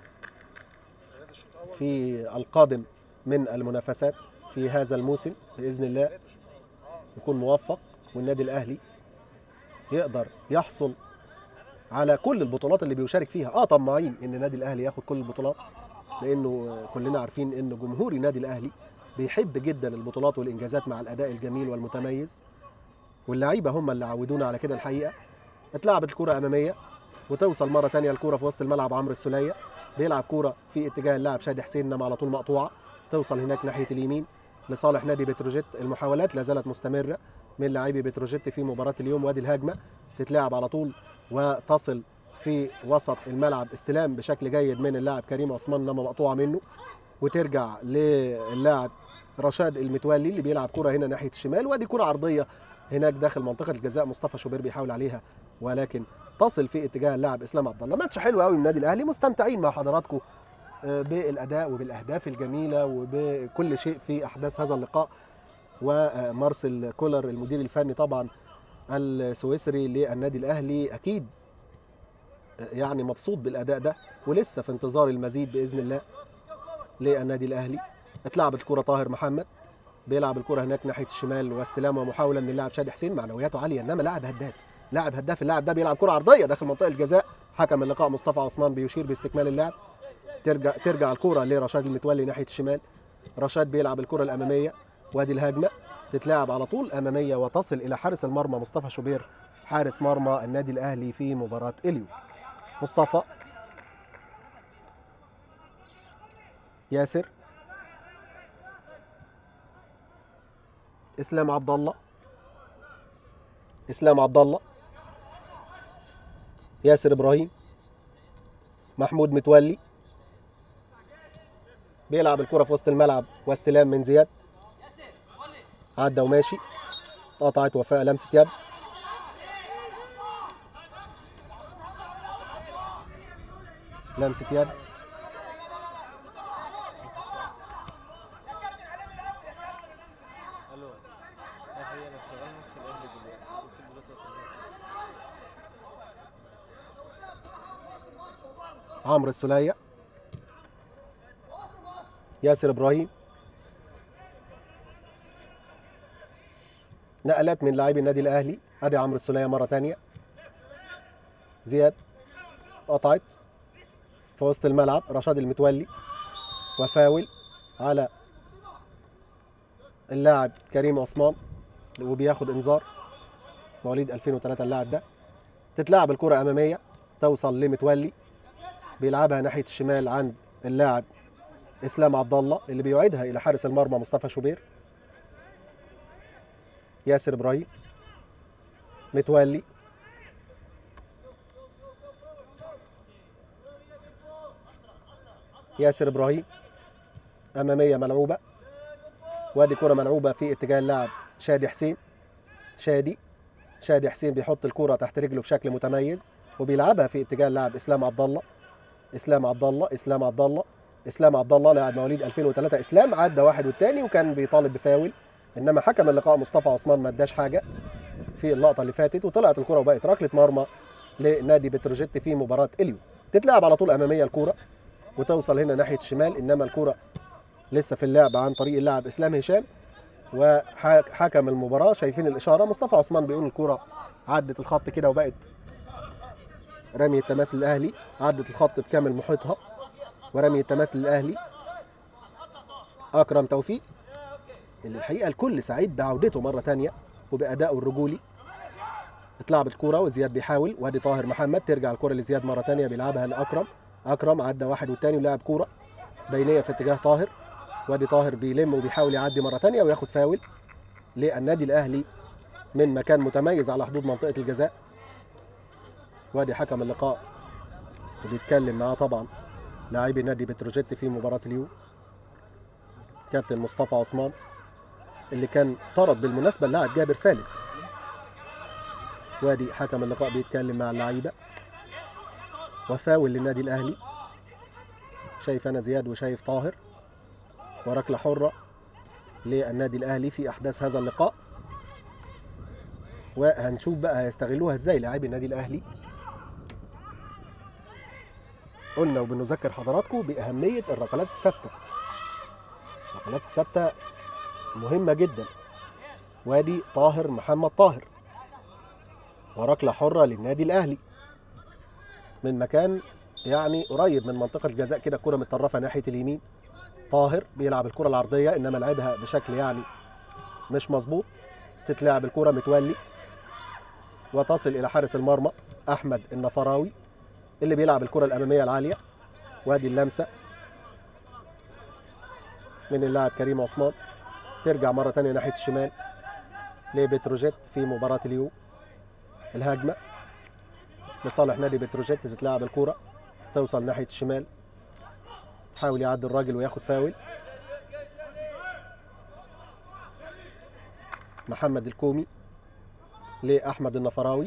في القادم من المنافسات في هذا الموسم باذن الله يكون موفق والنادي الاهلي يقدر يحصل على كل البطولات اللي بيشارك فيها اه طماعين ان النادي الاهلي ياخد كل البطولات لانه كلنا عارفين ان جمهور النادي الاهلي بيحب جدا البطولات والانجازات مع الاداء الجميل والمتميز واللعيبه هم اللي عودونا على كده الحقيقه اتلعبت الكره اماميه وتوصل مره تانية الكره في وسط الملعب عمرو السوليه بيلعب كوره في اتجاه اللاعب شادي حسين انما على طول مقطوعه توصل هناك ناحيه اليمين لصالح نادي بتروجيت المحاولات لا زالت مستمره من لاعبي بتروجيت في مباراه اليوم وادي الهجمه تتلعب على طول وتصل في وسط الملعب استلام بشكل جيد من اللاعب كريم عثمان انما مقطوعه منه وترجع للاعب رشاد المتولي اللي بيلعب كره هنا ناحيه الشمال وادي كره عرضيه هناك داخل منطقه الجزاء مصطفى شوبير بيحاول عليها ولكن تصل في اتجاه اللاعب اسلام عبد الله ماتش حلو قوي من النادي الاهلي مستمتعين مع حضراتكم آه، بالاداء وبالاهداف الجميله وبكل شيء في احداث هذا اللقاء ومارسيل كولر المدير الفني طبعا السويسري للنادي الاهلي اكيد يعني مبسوط بالاداء ده ولسه في انتظار المزيد باذن الله للنادي الاهلي اتلعبت الكره طاهر محمد بيلعب الكره هناك ناحيه الشمال واستلام ومحاوله من اللاعب شادي حسين معنوياته عاليه انما لاعب هداف لاعب هداف اللاعب ده بيلعب كره عرضيه داخل منطقه الجزاء حكم اللقاء مصطفى عثمان بيشير باستكمال اللعب ترجع ترجع الكره لرشاد المتولي ناحيه الشمال رشاد بيلعب الكره الاماميه وادي الهجمه تتلعب على طول اماميه وتصل الى حارس المرمى مصطفى شوبير حارس مرمى النادي الاهلي في مباراه اليو مصطفى ياسر اسلام عبد الله اسلام عبد الله ياسر ابراهيم محمود متولي بيلعب الكره في وسط الملعب واستلام من زياد عدى وماشي قطعت وفاء لمسه يد لمسه يد الو صحيح انا شغال ماتش الاهلي دلوقتي شوف البطولة كلها. عمرو السولية ياسر ابراهيم نقلات من لاعبي النادي الاهلي ادي عمرو السولية مره تانية زياد قطعت في وسط الملعب رشاد المتولي وفاول على اللاعب كريم عثمان وبياخد انذار مواليد 2003 اللاعب ده تتلعب الكره اماميه توصل لمتولي بيلعبها ناحيه الشمال عند اللاعب اسلام عبد الله اللي بيعيدها الى حارس المرمى مصطفى شوبير ياسر ابراهيم متولي ياسر ابراهيم اماميه ملعوبه وادي كره ملعوبه في اتجاه اللاعب شادي حسين شادي شادي حسين بيحط الكره تحت رجله بشكل متميز وبيلعبها في اتجاه اللاعب اسلام عبد الله اسلام عبد الله اسلام عبد الله اسلام عبد الله لاعب مواليد 2003 اسلام عدى واحد والتاني وكان بيطالب بفاول انما حكم اللقاء مصطفى عثمان ما اداش حاجه في اللقطه اللي فاتت وطلعت الكره وبقت ركله مرمى لنادي بتروجيت في مباراه اليو تتلعب على طول اماميه الكره وتوصل هنا ناحيه الشمال انما الكره لسه في اللعب عن طريق اللاعب اسلام هشام وحكم المباراه شايفين الاشاره مصطفى عثمان بيقول الكره عدت الخط كده وبقت رمي التماس للاهلي عدت الخط بكامل محيطها ورمي التماس للاهلي اكرم توفيق اللي الحقيقه الكل سعيد بعودته مره تانية وبادائه الرجولي اتلعبت كوره وزياد بيحاول وادي طاهر محمد ترجع الكره لزياد مره تانية بيلعبها لاكرم اكرم عدى واحد والتاني ولعب كوره بينيه في اتجاه طاهر وادي طاهر بيلم وبيحاول يعدي مره تانية وياخد فاول للنادي الاهلي من مكان متميز على حدود منطقه الجزاء وادي حكم اللقاء وبيتكلم معاه طبعا لاعبي نادي بتروجيت في مباراه اليوم كابتن مصطفى عثمان اللي كان طرد بالمناسبه اللاعب جابر سالم وادي حكم اللقاء بيتكلم مع اللعيبه وفاول للنادي الاهلي شايف انا زياد وشايف طاهر وركله حره للنادي الاهلي في احداث هذا اللقاء وهنشوف بقى هيستغلوها ازاي لاعبي النادي الاهلي قلنا وبنذكر حضراتكم باهميه الركلات الثابته الركلات الثابته مهمه جدا وادي طاهر محمد طاهر وركله حره للنادي الاهلي من مكان يعني قريب من منطقه الجزاء كده كره متطرفه ناحيه اليمين طاهر بيلعب الكره العرضيه انما لعبها بشكل يعني مش مظبوط تتلعب الكره متولي وتصل الى حارس المرمى احمد النفراوي اللي بيلعب الكره الاماميه العاليه وادي اللمسه من اللاعب كريم عثمان ترجع مره ثانيه ناحيه الشمال لبتروجيت في مباراه اليوم الهجمه لصالح نادي بتروجيت تتلعب الكره توصل ناحيه الشمال حاول يعدي الراجل وياخد فاول محمد الكومي لاحمد النفراوي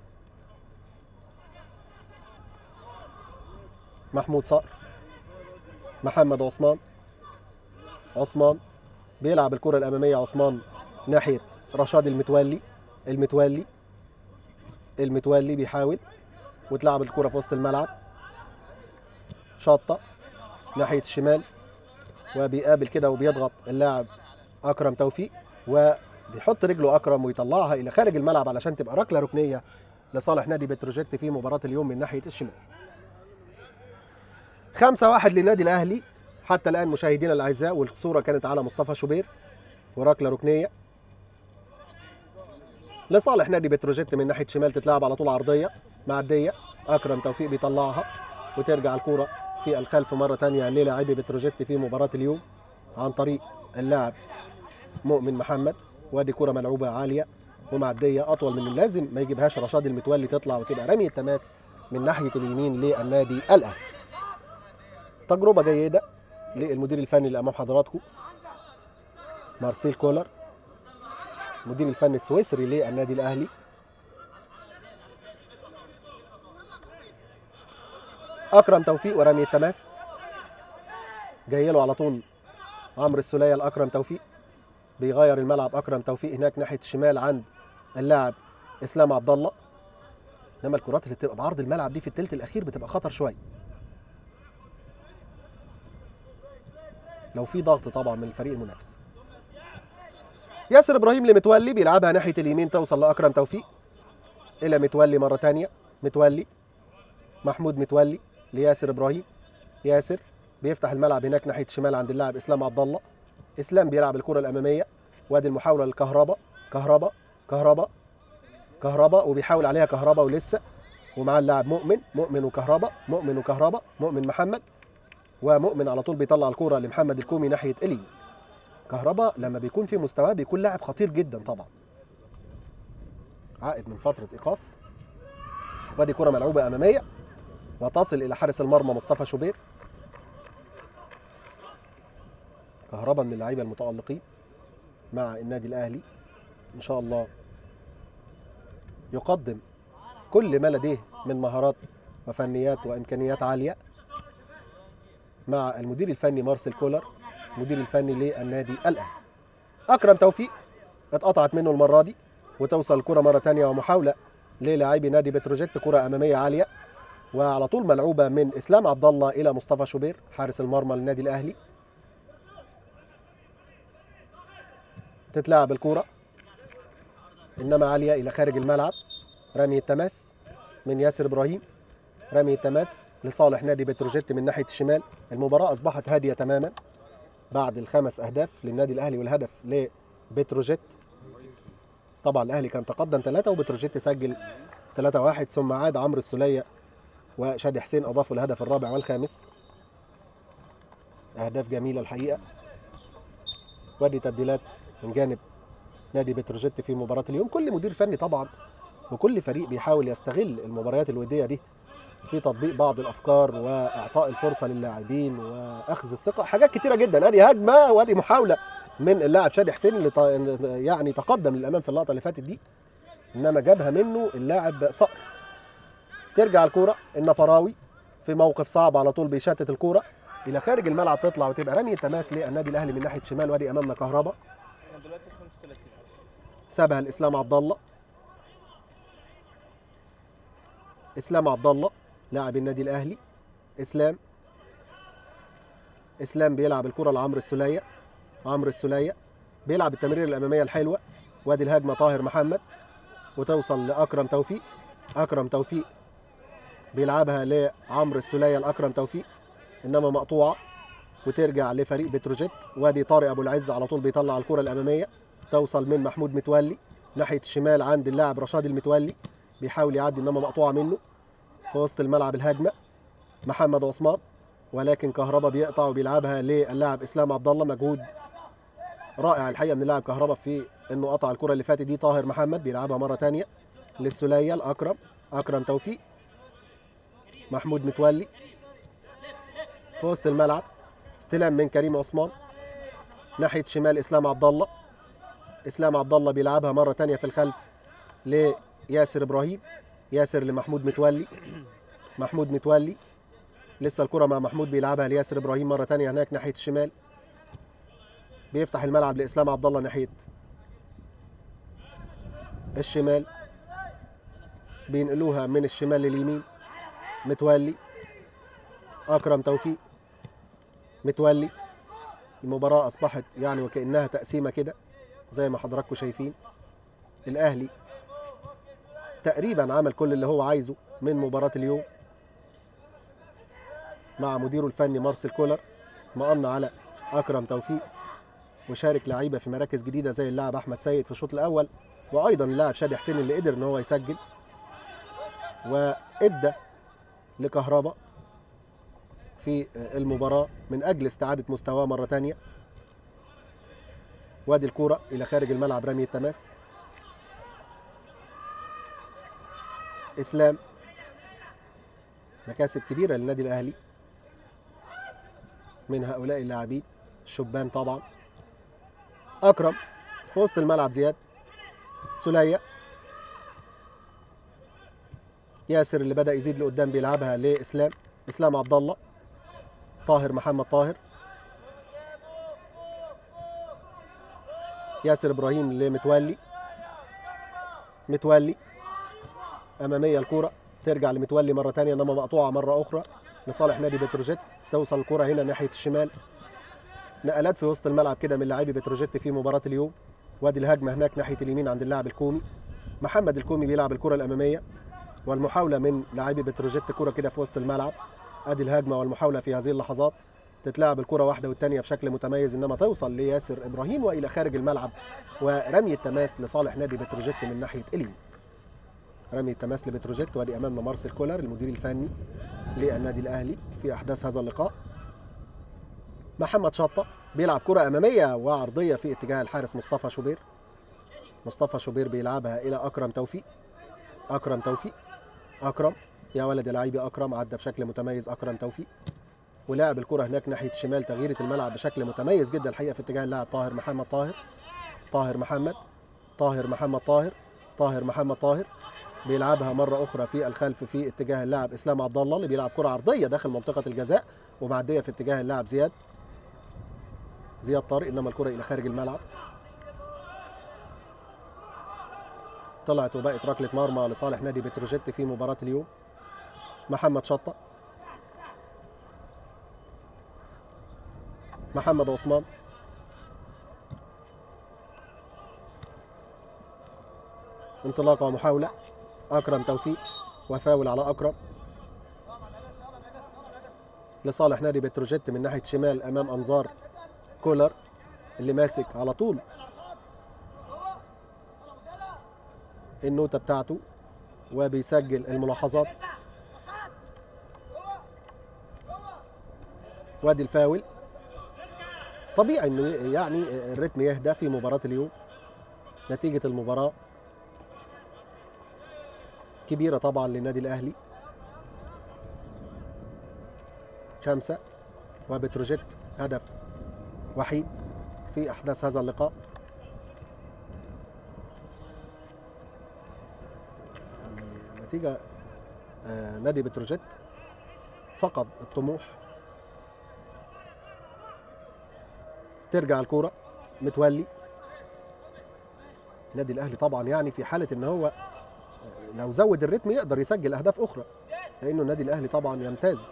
محمود صقر محمد عثمان عثمان بيلعب الكرة الأمامية عثمان ناحية رشاد المتولي المتولي المتولي بيحاول وتلعب الكرة في وسط الملعب شاطة ناحية الشمال وبيقابل كده وبيضغط اللاعب أكرم توفيق وبيحط رجله أكرم ويطلعها إلى خارج الملعب علشان تبقى ركلة ركنية لصالح نادي بتروجيت في مباراة اليوم من ناحية الشمال خمسة واحد للنادي الأهلي حتى الآن مشاهدينا الأعزاء والصورة كانت على مصطفى شوبير وركلة ركنية لصالح نادي بتروجيت من ناحية شمال تتلعب على طول عرضية معدية أكرم توفيق بيطلعها وترجع الكرة في الخلف مرة تانية للاعبي بتروجيت في مباراة اليوم عن طريق اللاعب مؤمن محمد وادي كرة ملعوبة عالية ومعدية أطول من اللازم ما يجيبهاش رشاد المتولي تطلع وتبقى رمي التماس من ناحية اليمين للنادي الأهلي تجربة جيدة للمدير الفني اللي أمام حضراتكم مارسيل كولر المدير الفني السويسري للنادي الأهلي أكرم توفيق ورمي التماس جاي له على طول عمرو السولية لأكرم توفيق بيغير الملعب أكرم توفيق هناك ناحية الشمال عند اللاعب إسلام عبد الله إنما الكرات اللي بتبقى بعرض الملعب دي في الثلث الأخير بتبقى خطر شوية لو في ضغط طبعا من الفريق المنافس ياسر ابراهيم لمتولي بيلعبها ناحيه اليمين توصل لاكرم توفيق الى متولي مره ثانيه متولي محمود متولي لياسر ابراهيم ياسر بيفتح الملعب هناك ناحيه الشمال عند اللاعب اسلام عبد الله اسلام بيلعب الكره الاماميه وادي المحاوله للكهرباء كهرباء كهرباء كهرباء وبيحاول عليها كهرباء ولسه ومعاه اللاعب مؤمن مؤمن وكهرباء مؤمن وكهرباء مؤمن محمد ومؤمن على طول بيطلع الكرة لمحمد الكومي ناحية اليمين كهربا لما بيكون في مستواه بيكون لاعب خطير جدا طبعا عائد من فترة إيقاف وادي كرة ملعوبة أمامية وتصل إلى حارس المرمى مصطفى شوبير كهربا من اللعيبة المتألقين مع النادي الأهلي إن شاء الله يقدم كل ما لديه من مهارات وفنيات وإمكانيات عالية مع المدير الفني مارسيل كولر المدير الفني للنادي الاهلي اكرم توفيق اتقطعت منه المره دي وتوصل الكره مره ثانيه ومحاوله للاعبي نادي بتروجيت كره اماميه عاليه وعلى طول ملعوبه من اسلام عبد الله الى مصطفى شوبير حارس المرمى للنادي الاهلي تتلعب الكره انما عاليه الى خارج الملعب رمي التماس من ياسر ابراهيم رمي التماس لصالح نادي بتروجيت من ناحيه الشمال المباراه اصبحت هاديه تماما بعد الخمس اهداف للنادي الاهلي والهدف لبتروجيت طبعا الاهلي كان تقدم ثلاثه وبتروجيت سجل 3 1 ثم عاد عمرو السوليه وشادي حسين اضافوا الهدف الرابع والخامس اهداف جميله الحقيقه وادي تبديلات من جانب نادي بتروجيت في مباراه اليوم كل مدير فني طبعا وكل فريق بيحاول يستغل المباريات الوديه دي في تطبيق بعض الافكار واعطاء الفرصه للاعبين واخذ الثقه حاجات كتيره جدا ادي هجمه وادي محاوله من اللاعب شادي حسين اللي ط- يعني تقدم للامام في اللقطه اللي فاتت دي انما جابها منه اللاعب صقر ترجع الكوره النفراوي في موقف صعب على طول بيشتت الكوره الى خارج الملعب تطلع وتبقى رمي تماس للنادي الاهلي من ناحيه شمال وادي امامنا كهربا احنا دلوقتي 35 سابها الاسلام عبد الله اسلام عبد الله لاعب النادي الاهلي اسلام اسلام بيلعب الكره لعمرو السوليه عمرو السوليه بيلعب التمرير الاماميه الحلوه وادي الهجمه طاهر محمد وتوصل لاكرم توفيق اكرم توفيق بيلعبها لعمرو السوليه لاكرم توفيق انما مقطوعه وترجع لفريق بتروجيت وادي طارق ابو العز على طول بيطلع الكره الاماميه توصل من محمود متولي ناحيه الشمال عند اللاعب رشاد المتولي بيحاول يعدي انما مقطوعه منه في وسط الملعب الهجمه محمد عثمان ولكن كهربا بيقطع وبيلعبها للاعب اسلام عبد الله مجهود رائع الحقيقه من اللاعب كهربا في انه قطع الكره اللي فاتت دي طاهر محمد بيلعبها مره ثانيه للسوليه الاكرم اكرم توفيق محمود متولي في وسط الملعب استلام من كريم عثمان ناحيه شمال اسلام عبد الله اسلام عبد الله بيلعبها مره ثانيه في الخلف لياسر ابراهيم ياسر لمحمود متولي محمود متولي لسه الكره مع محمود بيلعبها لياسر ابراهيم مره ثانيه هناك ناحيه الشمال بيفتح الملعب لاسلام عبد الله ناحيه الشمال بينقلوها من الشمال لليمين متولي اكرم توفيق متولي المباراه اصبحت يعني وكانها تقسيمه كده زي ما حضراتكم شايفين الاهلي تقريبا عمل كل اللي هو عايزه من مباراه اليوم مع مديره الفني مارسيل كولر مقلنا على اكرم توفيق وشارك لعيبه في مراكز جديده زي اللاعب احمد سيد في الشوط الاول وايضا اللاعب شادي حسين اللي قدر ان هو يسجل وادى لكهربا في المباراه من اجل استعاده مستواه مره ثانيه وادي الكوره الى خارج الملعب رمي التماس اسلام مكاسب كبيره للنادي الاهلي من هؤلاء اللاعبين الشبان طبعا اكرم في وسط الملعب زياد سلية ياسر اللي بدا يزيد لقدام بيلعبها لاسلام اسلام عبد الله طاهر محمد طاهر ياسر ابراهيم لمتولي متولي اماميه الكوره ترجع لمتولي مره ثانيه انما مقطوعه مره اخرى لصالح نادي بتروجيت توصل الكره هنا ناحيه الشمال نقلات في وسط الملعب كده من لاعبي بتروجيت في مباراه اليوم وادي الهجمه هناك ناحيه اليمين عند اللاعب الكومي محمد الكومي بيلعب الكره الاماميه والمحاوله من لاعبي بتروجيت كره كده في وسط الملعب ادي الهجمه والمحاوله في هذه اللحظات تتلعب الكره واحده والثانيه بشكل متميز انما توصل لياسر ابراهيم والى خارج الملعب ورمي التماس لصالح نادي بتروجيت من ناحيه اليمين رمي التماس لبتروجيت وادي امامنا مارسيل كولر المدير الفني للنادي الاهلي في احداث هذا اللقاء محمد شطه بيلعب كره اماميه وعرضيه في اتجاه الحارس مصطفى شوبير مصطفى شوبير بيلعبها الى اكرم توفيق اكرم توفيق اكرم يا ولد يا لعيبي اكرم عدى بشكل متميز اكرم توفيق ولعب الكره هناك ناحيه شمال تغييره الملعب بشكل متميز جدا الحقيقه في اتجاه اللاعب طاهر محمد طاهر طاهر محمد طاهر محمد طاهر طاهر محمد طاهر بيلعبها مره اخرى في الخلف في اتجاه اللاعب اسلام عبد الله اللي بيلعب كره عرضيه داخل منطقه الجزاء ومعديه في اتجاه اللاعب زياد زياد طارق انما الكره الى خارج الملعب طلعت وبقت ركله مرمى لصالح نادي بتروجيت في مباراه اليوم محمد شطه محمد عثمان انطلاقه ومحاوله اكرم توفيق وفاول على اكرم لصالح نادي بتروجيت من ناحيه شمال امام انظار كولر اللي ماسك على طول النوتة بتاعته وبيسجل الملاحظات وادي الفاول طبيعي انه يعني الريتم يهدى في مباراة اليوم نتيجة المباراة كبيرة طبعا للنادي الأهلي خمسة وبتروجيت هدف وحيد في أحداث هذا اللقاء يعني نتيجة آه، نادي بتروجيت فقد الطموح ترجع الكوره متولي النادي الاهلي طبعا يعني في حاله ان هو لو زود الريتم يقدر يسجل اهداف اخرى لانه النادي الاهلي طبعا يمتاز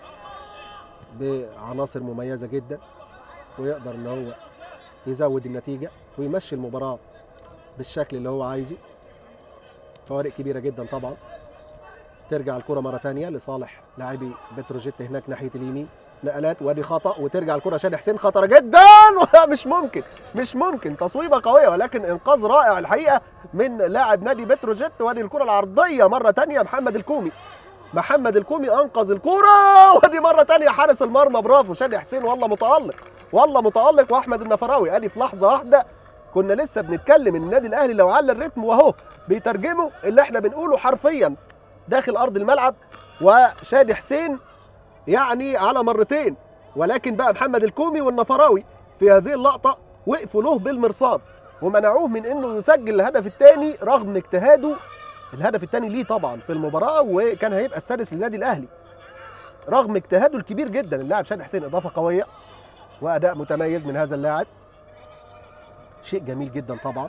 بعناصر مميزه جدا ويقدر ان هو يزود النتيجه ويمشي المباراه بالشكل اللي هو عايزه فوارق كبيره جدا طبعا ترجع الكره مره ثانيه لصالح لاعبي بتروجيت هناك ناحيه اليمين نقلات وادي خطا وترجع الكره شادي حسين خطره جدا مش ممكن مش ممكن تصويبه قويه ولكن انقاذ رائع الحقيقه من لاعب نادي بتروجيت وادي الكره العرضيه مره ثانيه محمد الكومي محمد الكومي انقذ الكره ودي مره ثانيه حارس المرمى برافو شادي حسين والله متالق والله متالق واحمد النفراوي ادي في لحظه واحده كنا لسه بنتكلم ان النادي الاهلي لو على الريتم واهو بيترجموا اللي احنا بنقوله حرفيا داخل ارض الملعب وشادي حسين يعني على مرتين ولكن بقى محمد الكومي والنفراوي في هذه اللقطه وقفوا له بالمرصاد ومنعوه من انه يسجل الهدف الثاني رغم اجتهاده الهدف الثاني ليه طبعا في المباراه وكان هيبقى السادس للنادي الاهلي رغم اجتهاده الكبير جدا اللاعب شادي حسين اضافه قويه واداء متميز من هذا اللاعب شيء جميل جدا طبعا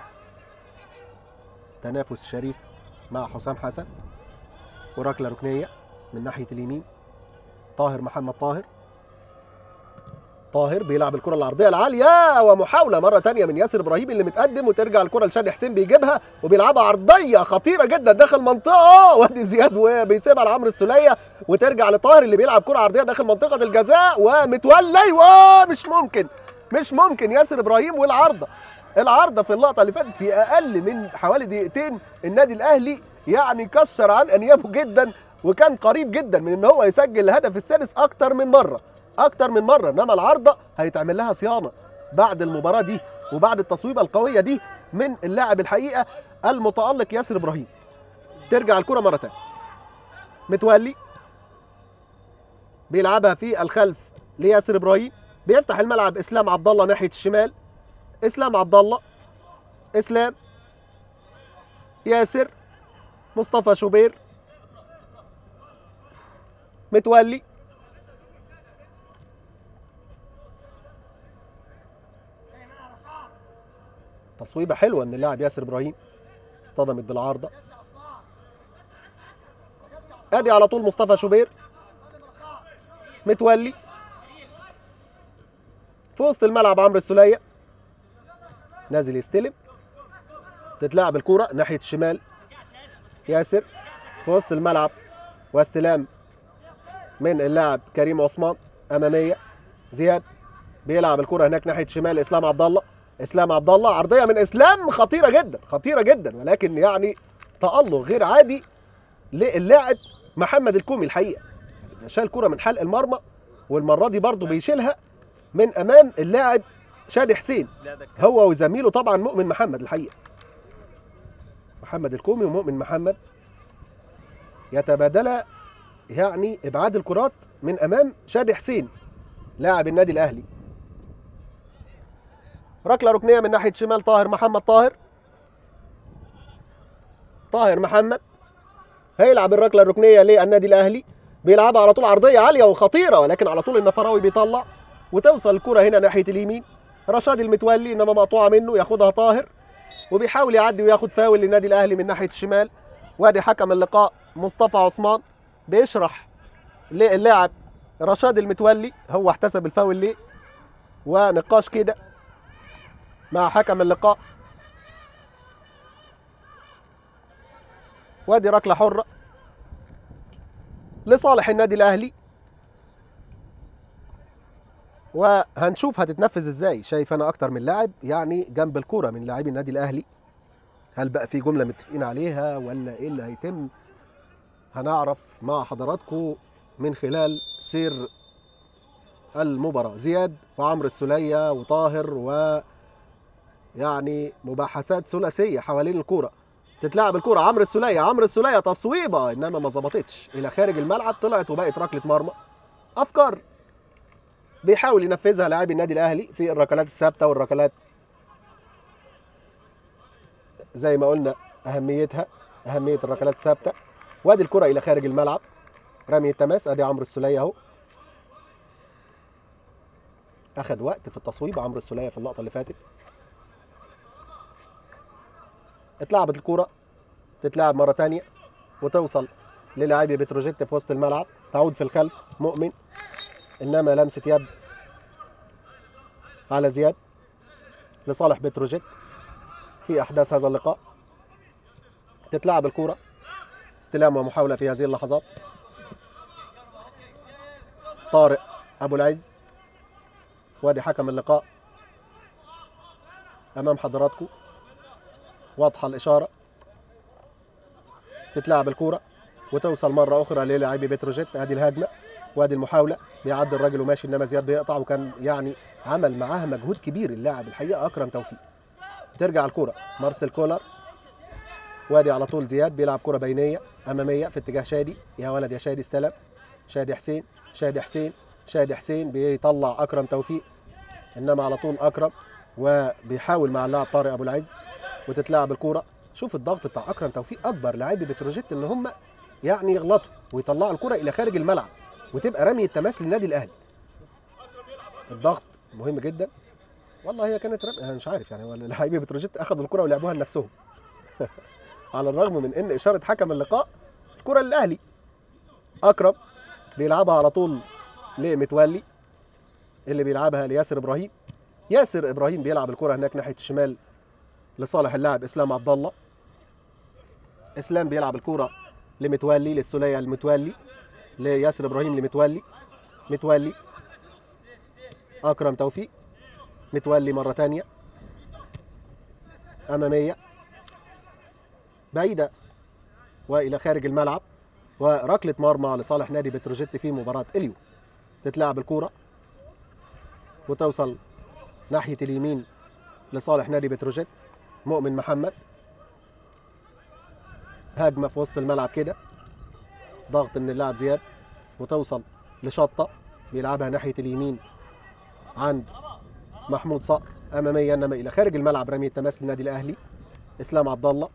تنافس شريف مع حسام حسن وركله ركنيه من ناحيه اليمين طاهر محمد طاهر طاهر بيلعب الكره العرضيه العاليه ومحاوله مره تانية من ياسر ابراهيم اللي متقدم وترجع الكره لشادي حسين بيجيبها وبيلعبها عرضيه خطيره جدا داخل منطقه وادي زياد وبيسيبها لعمرو السوليه وترجع لطاهر اللي بيلعب كره عرضيه داخل منطقه الجزاء ومتولي ومش ممكن مش ممكن ياسر ابراهيم والعارضه العارضه في اللقطه اللي فاتت في اقل من حوالي دقيقتين النادي الاهلي يعني كسر عن انيابه جدا وكان قريب جدا من ان هو يسجل الهدف السادس اكتر من مره اكتر من مره انما العارضه هيتعمل لها صيانه بعد المباراه دي وبعد التصويبه القويه دي من اللاعب الحقيقه المتالق ياسر ابراهيم ترجع الكره مره ثانيه متولي بيلعبها في الخلف لياسر ابراهيم بيفتح الملعب اسلام عبد الله ناحيه الشمال اسلام عبد الله اسلام ياسر مصطفى شوبير متولي تصويبه حلوه من اللاعب ياسر ابراهيم اصطدمت بالعارضه ادي على طول مصطفى شوبير متولي في وسط الملعب عمرو السوليه نازل يستلم تتلعب الكرة ناحية الشمال ياسر في وسط الملعب واستلام من اللاعب كريم عثمان أمامية زياد بيلعب الكرة هناك ناحية الشمال إسلام عبد الله إسلام عبد الله عرضية من إسلام خطيرة جدا خطيرة جدا ولكن يعني تألق غير عادي للاعب محمد الكومي الحقيقة شال كرة من حلق المرمى والمرة دي برضه بيشيلها من أمام اللاعب شادي حسين لا ده كان هو وزميله طبعا مؤمن محمد الحقيقه محمد الكومي ومؤمن محمد يتبادلا يعني ابعاد الكرات من امام شادي حسين لاعب النادي الاهلي ركله ركنيه من ناحيه شمال طاهر محمد طاهر طاهر محمد هيلعب الركله الركنيه للنادي الاهلي بيلعبها على طول عرضيه عاليه وخطيره ولكن على طول النفراوي بيطلع وتوصل الكره هنا ناحيه اليمين رشاد المتولي انما مقطوعه منه ياخدها طاهر وبيحاول يعدي وياخد فاول للنادي الاهلي من ناحيه الشمال وادي حكم اللقاء مصطفى عثمان بيشرح للاعب رشاد المتولي هو احتسب الفاول ليه ونقاش كده مع حكم اللقاء وادي ركله حره لصالح النادي الاهلي وهنشوف هتتنفذ ازاي شايف انا اكتر من لاعب يعني جنب الكوره من لاعبي النادي الاهلي هل بقى في جمله متفقين عليها ولا ايه اللي هيتم هنعرف مع حضراتكم من خلال سير المباراه زياد وعمرو السوليه وطاهر و يعني مباحثات ثلاثيه حوالين الكوره تتلعب الكوره عمرو السوليه عمرو السوليه تصويبه انما ما ظبطتش الى خارج الملعب طلعت وبقت ركله مرمى افكار بيحاول ينفذها لاعبي النادي الاهلي في الركلات الثابته والركلات زي ما قلنا اهميتها اهميه الركلات الثابته وادي الكره الى خارج الملعب رمي التماس ادي عمرو السوليه اهو اخد وقت في التصويب عمرو السوليه في اللقطه اللي فاتت اتلعبت الكوره تتلعب مره تانية وتوصل للاعبي بتروجيت في وسط الملعب تعود في الخلف مؤمن انما لمسه يد على زياد لصالح بتروجيت في احداث هذا اللقاء تتلعب الكوره استلام ومحاوله في هذه اللحظات طارق ابو العز وادي حكم اللقاء امام حضراتكم واضحه الاشاره تتلعب الكوره وتوصل مره اخرى للاعبي بتروجيت ادي الهجمه وادي المحاوله بيعدي الراجل وماشي انما زياد بيقطع وكان يعني عمل معاها مجهود كبير اللاعب الحقيقه اكرم توفيق ترجع الكوره مارسيل كولر وادي على طول زياد بيلعب كره بينيه اماميه في اتجاه شادي يا ولد يا شادي استلم شادي حسين شادي حسين شادي حسين بيطلع اكرم توفيق انما على طول اكرم وبيحاول مع اللاعب طارق ابو العز وتتلعب الكوره شوف الضغط بتاع اكرم توفيق اكبر لاعبي بتروجيت ان هم يعني يغلطوا ويطلعوا الكره الى خارج الملعب وتبقى رمي التماس للنادي الاهلي الضغط مهم جدا والله هي كانت رمي انا مش عارف يعني هو لاعبي بتروجيت اخذوا الكره ولعبوها لنفسهم على الرغم من ان اشاره حكم اللقاء الكره للاهلي اكرم بيلعبها على طول لمتولي اللي بيلعبها لياسر ابراهيم ياسر ابراهيم بيلعب الكره هناك ناحيه الشمال لصالح اللاعب اسلام عبد الله اسلام بيلعب الكره لمتولي للسوليه المتولي لياسر ابراهيم لمتولي متولي اكرم توفيق متولي مره تانية اماميه بعيده والى خارج الملعب وركله مرمى لصالح نادي بتروجيت في مباراه اليوم تتلعب الكوره وتوصل ناحيه اليمين لصالح نادي بتروجيت مؤمن محمد هجمه في وسط الملعب كده ضغط من اللاعب زياد وتوصل لشطه بيلعبها ناحيه اليمين عند محمود صقر اماميه انما الى خارج الملعب رمي التماس للنادي الاهلي اسلام عبد الله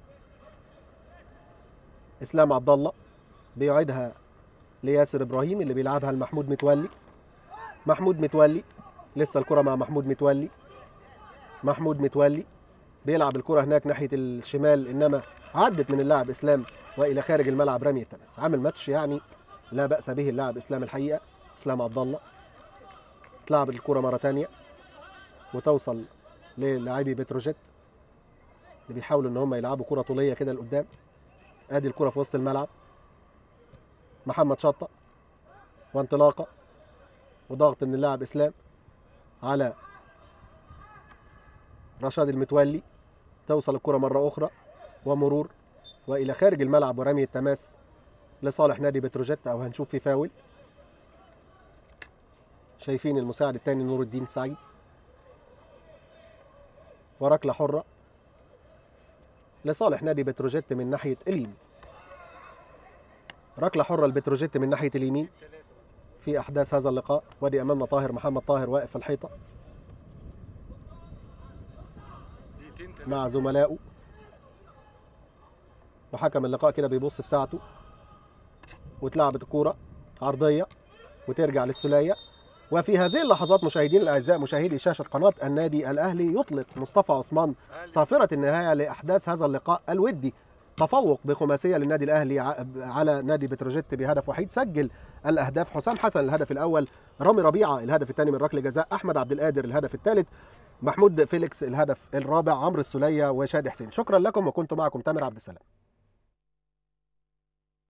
اسلام عبد الله بيعيدها لياسر ابراهيم اللي بيلعبها لمحمود متولي محمود متولي لسه الكره مع محمود متولي محمود متولي بيلعب الكره هناك ناحيه الشمال انما عدت من اللاعب اسلام والى خارج الملعب رمي التماس عامل ماتش يعني لا باس به اللاعب اسلام الحقيقه اسلام عبد الله تلعب الكره مره ثانيه وتوصل للاعبي بتروجيت اللي بيحاولوا ان هم يلعبوا كره طوليه كده لقدام ادي الكره في وسط الملعب محمد شطه وانطلاقه وضغط من اللاعب اسلام على رشاد المتولي توصل الكره مره اخرى ومرور والى خارج الملعب ورمي التماس لصالح نادي بتروجيت او هنشوف في فاول شايفين المساعد الثاني نور الدين سعيد وركله حره لصالح نادي بتروجيت من ناحيه اليمين ركله حره لبتروجيت من ناحيه اليمين في احداث هذا اللقاء وادي امامنا طاهر محمد طاهر واقف في الحيطه مع زملائه وحكم اللقاء كده بيبص في ساعته واتلعبت الكوره عرضيه وترجع للسوليه وفي هذه اللحظات مشاهدينا الاعزاء مشاهدي شاشه قناه النادي الاهلي يطلق مصطفى عثمان صافره النهايه لاحداث هذا اللقاء الودي تفوق بخماسيه للنادي الاهلي ع- على نادي بتروجيت بهدف وحيد سجل الاهداف حسام حسن الهدف الاول رامي ربيعه الهدف الثاني من ركله جزاء احمد عبد القادر الهدف الثالث محمود فيليكس الهدف الرابع عمرو السوليه وشادي حسين شكرا لكم وكنت معكم تامر عبد السلام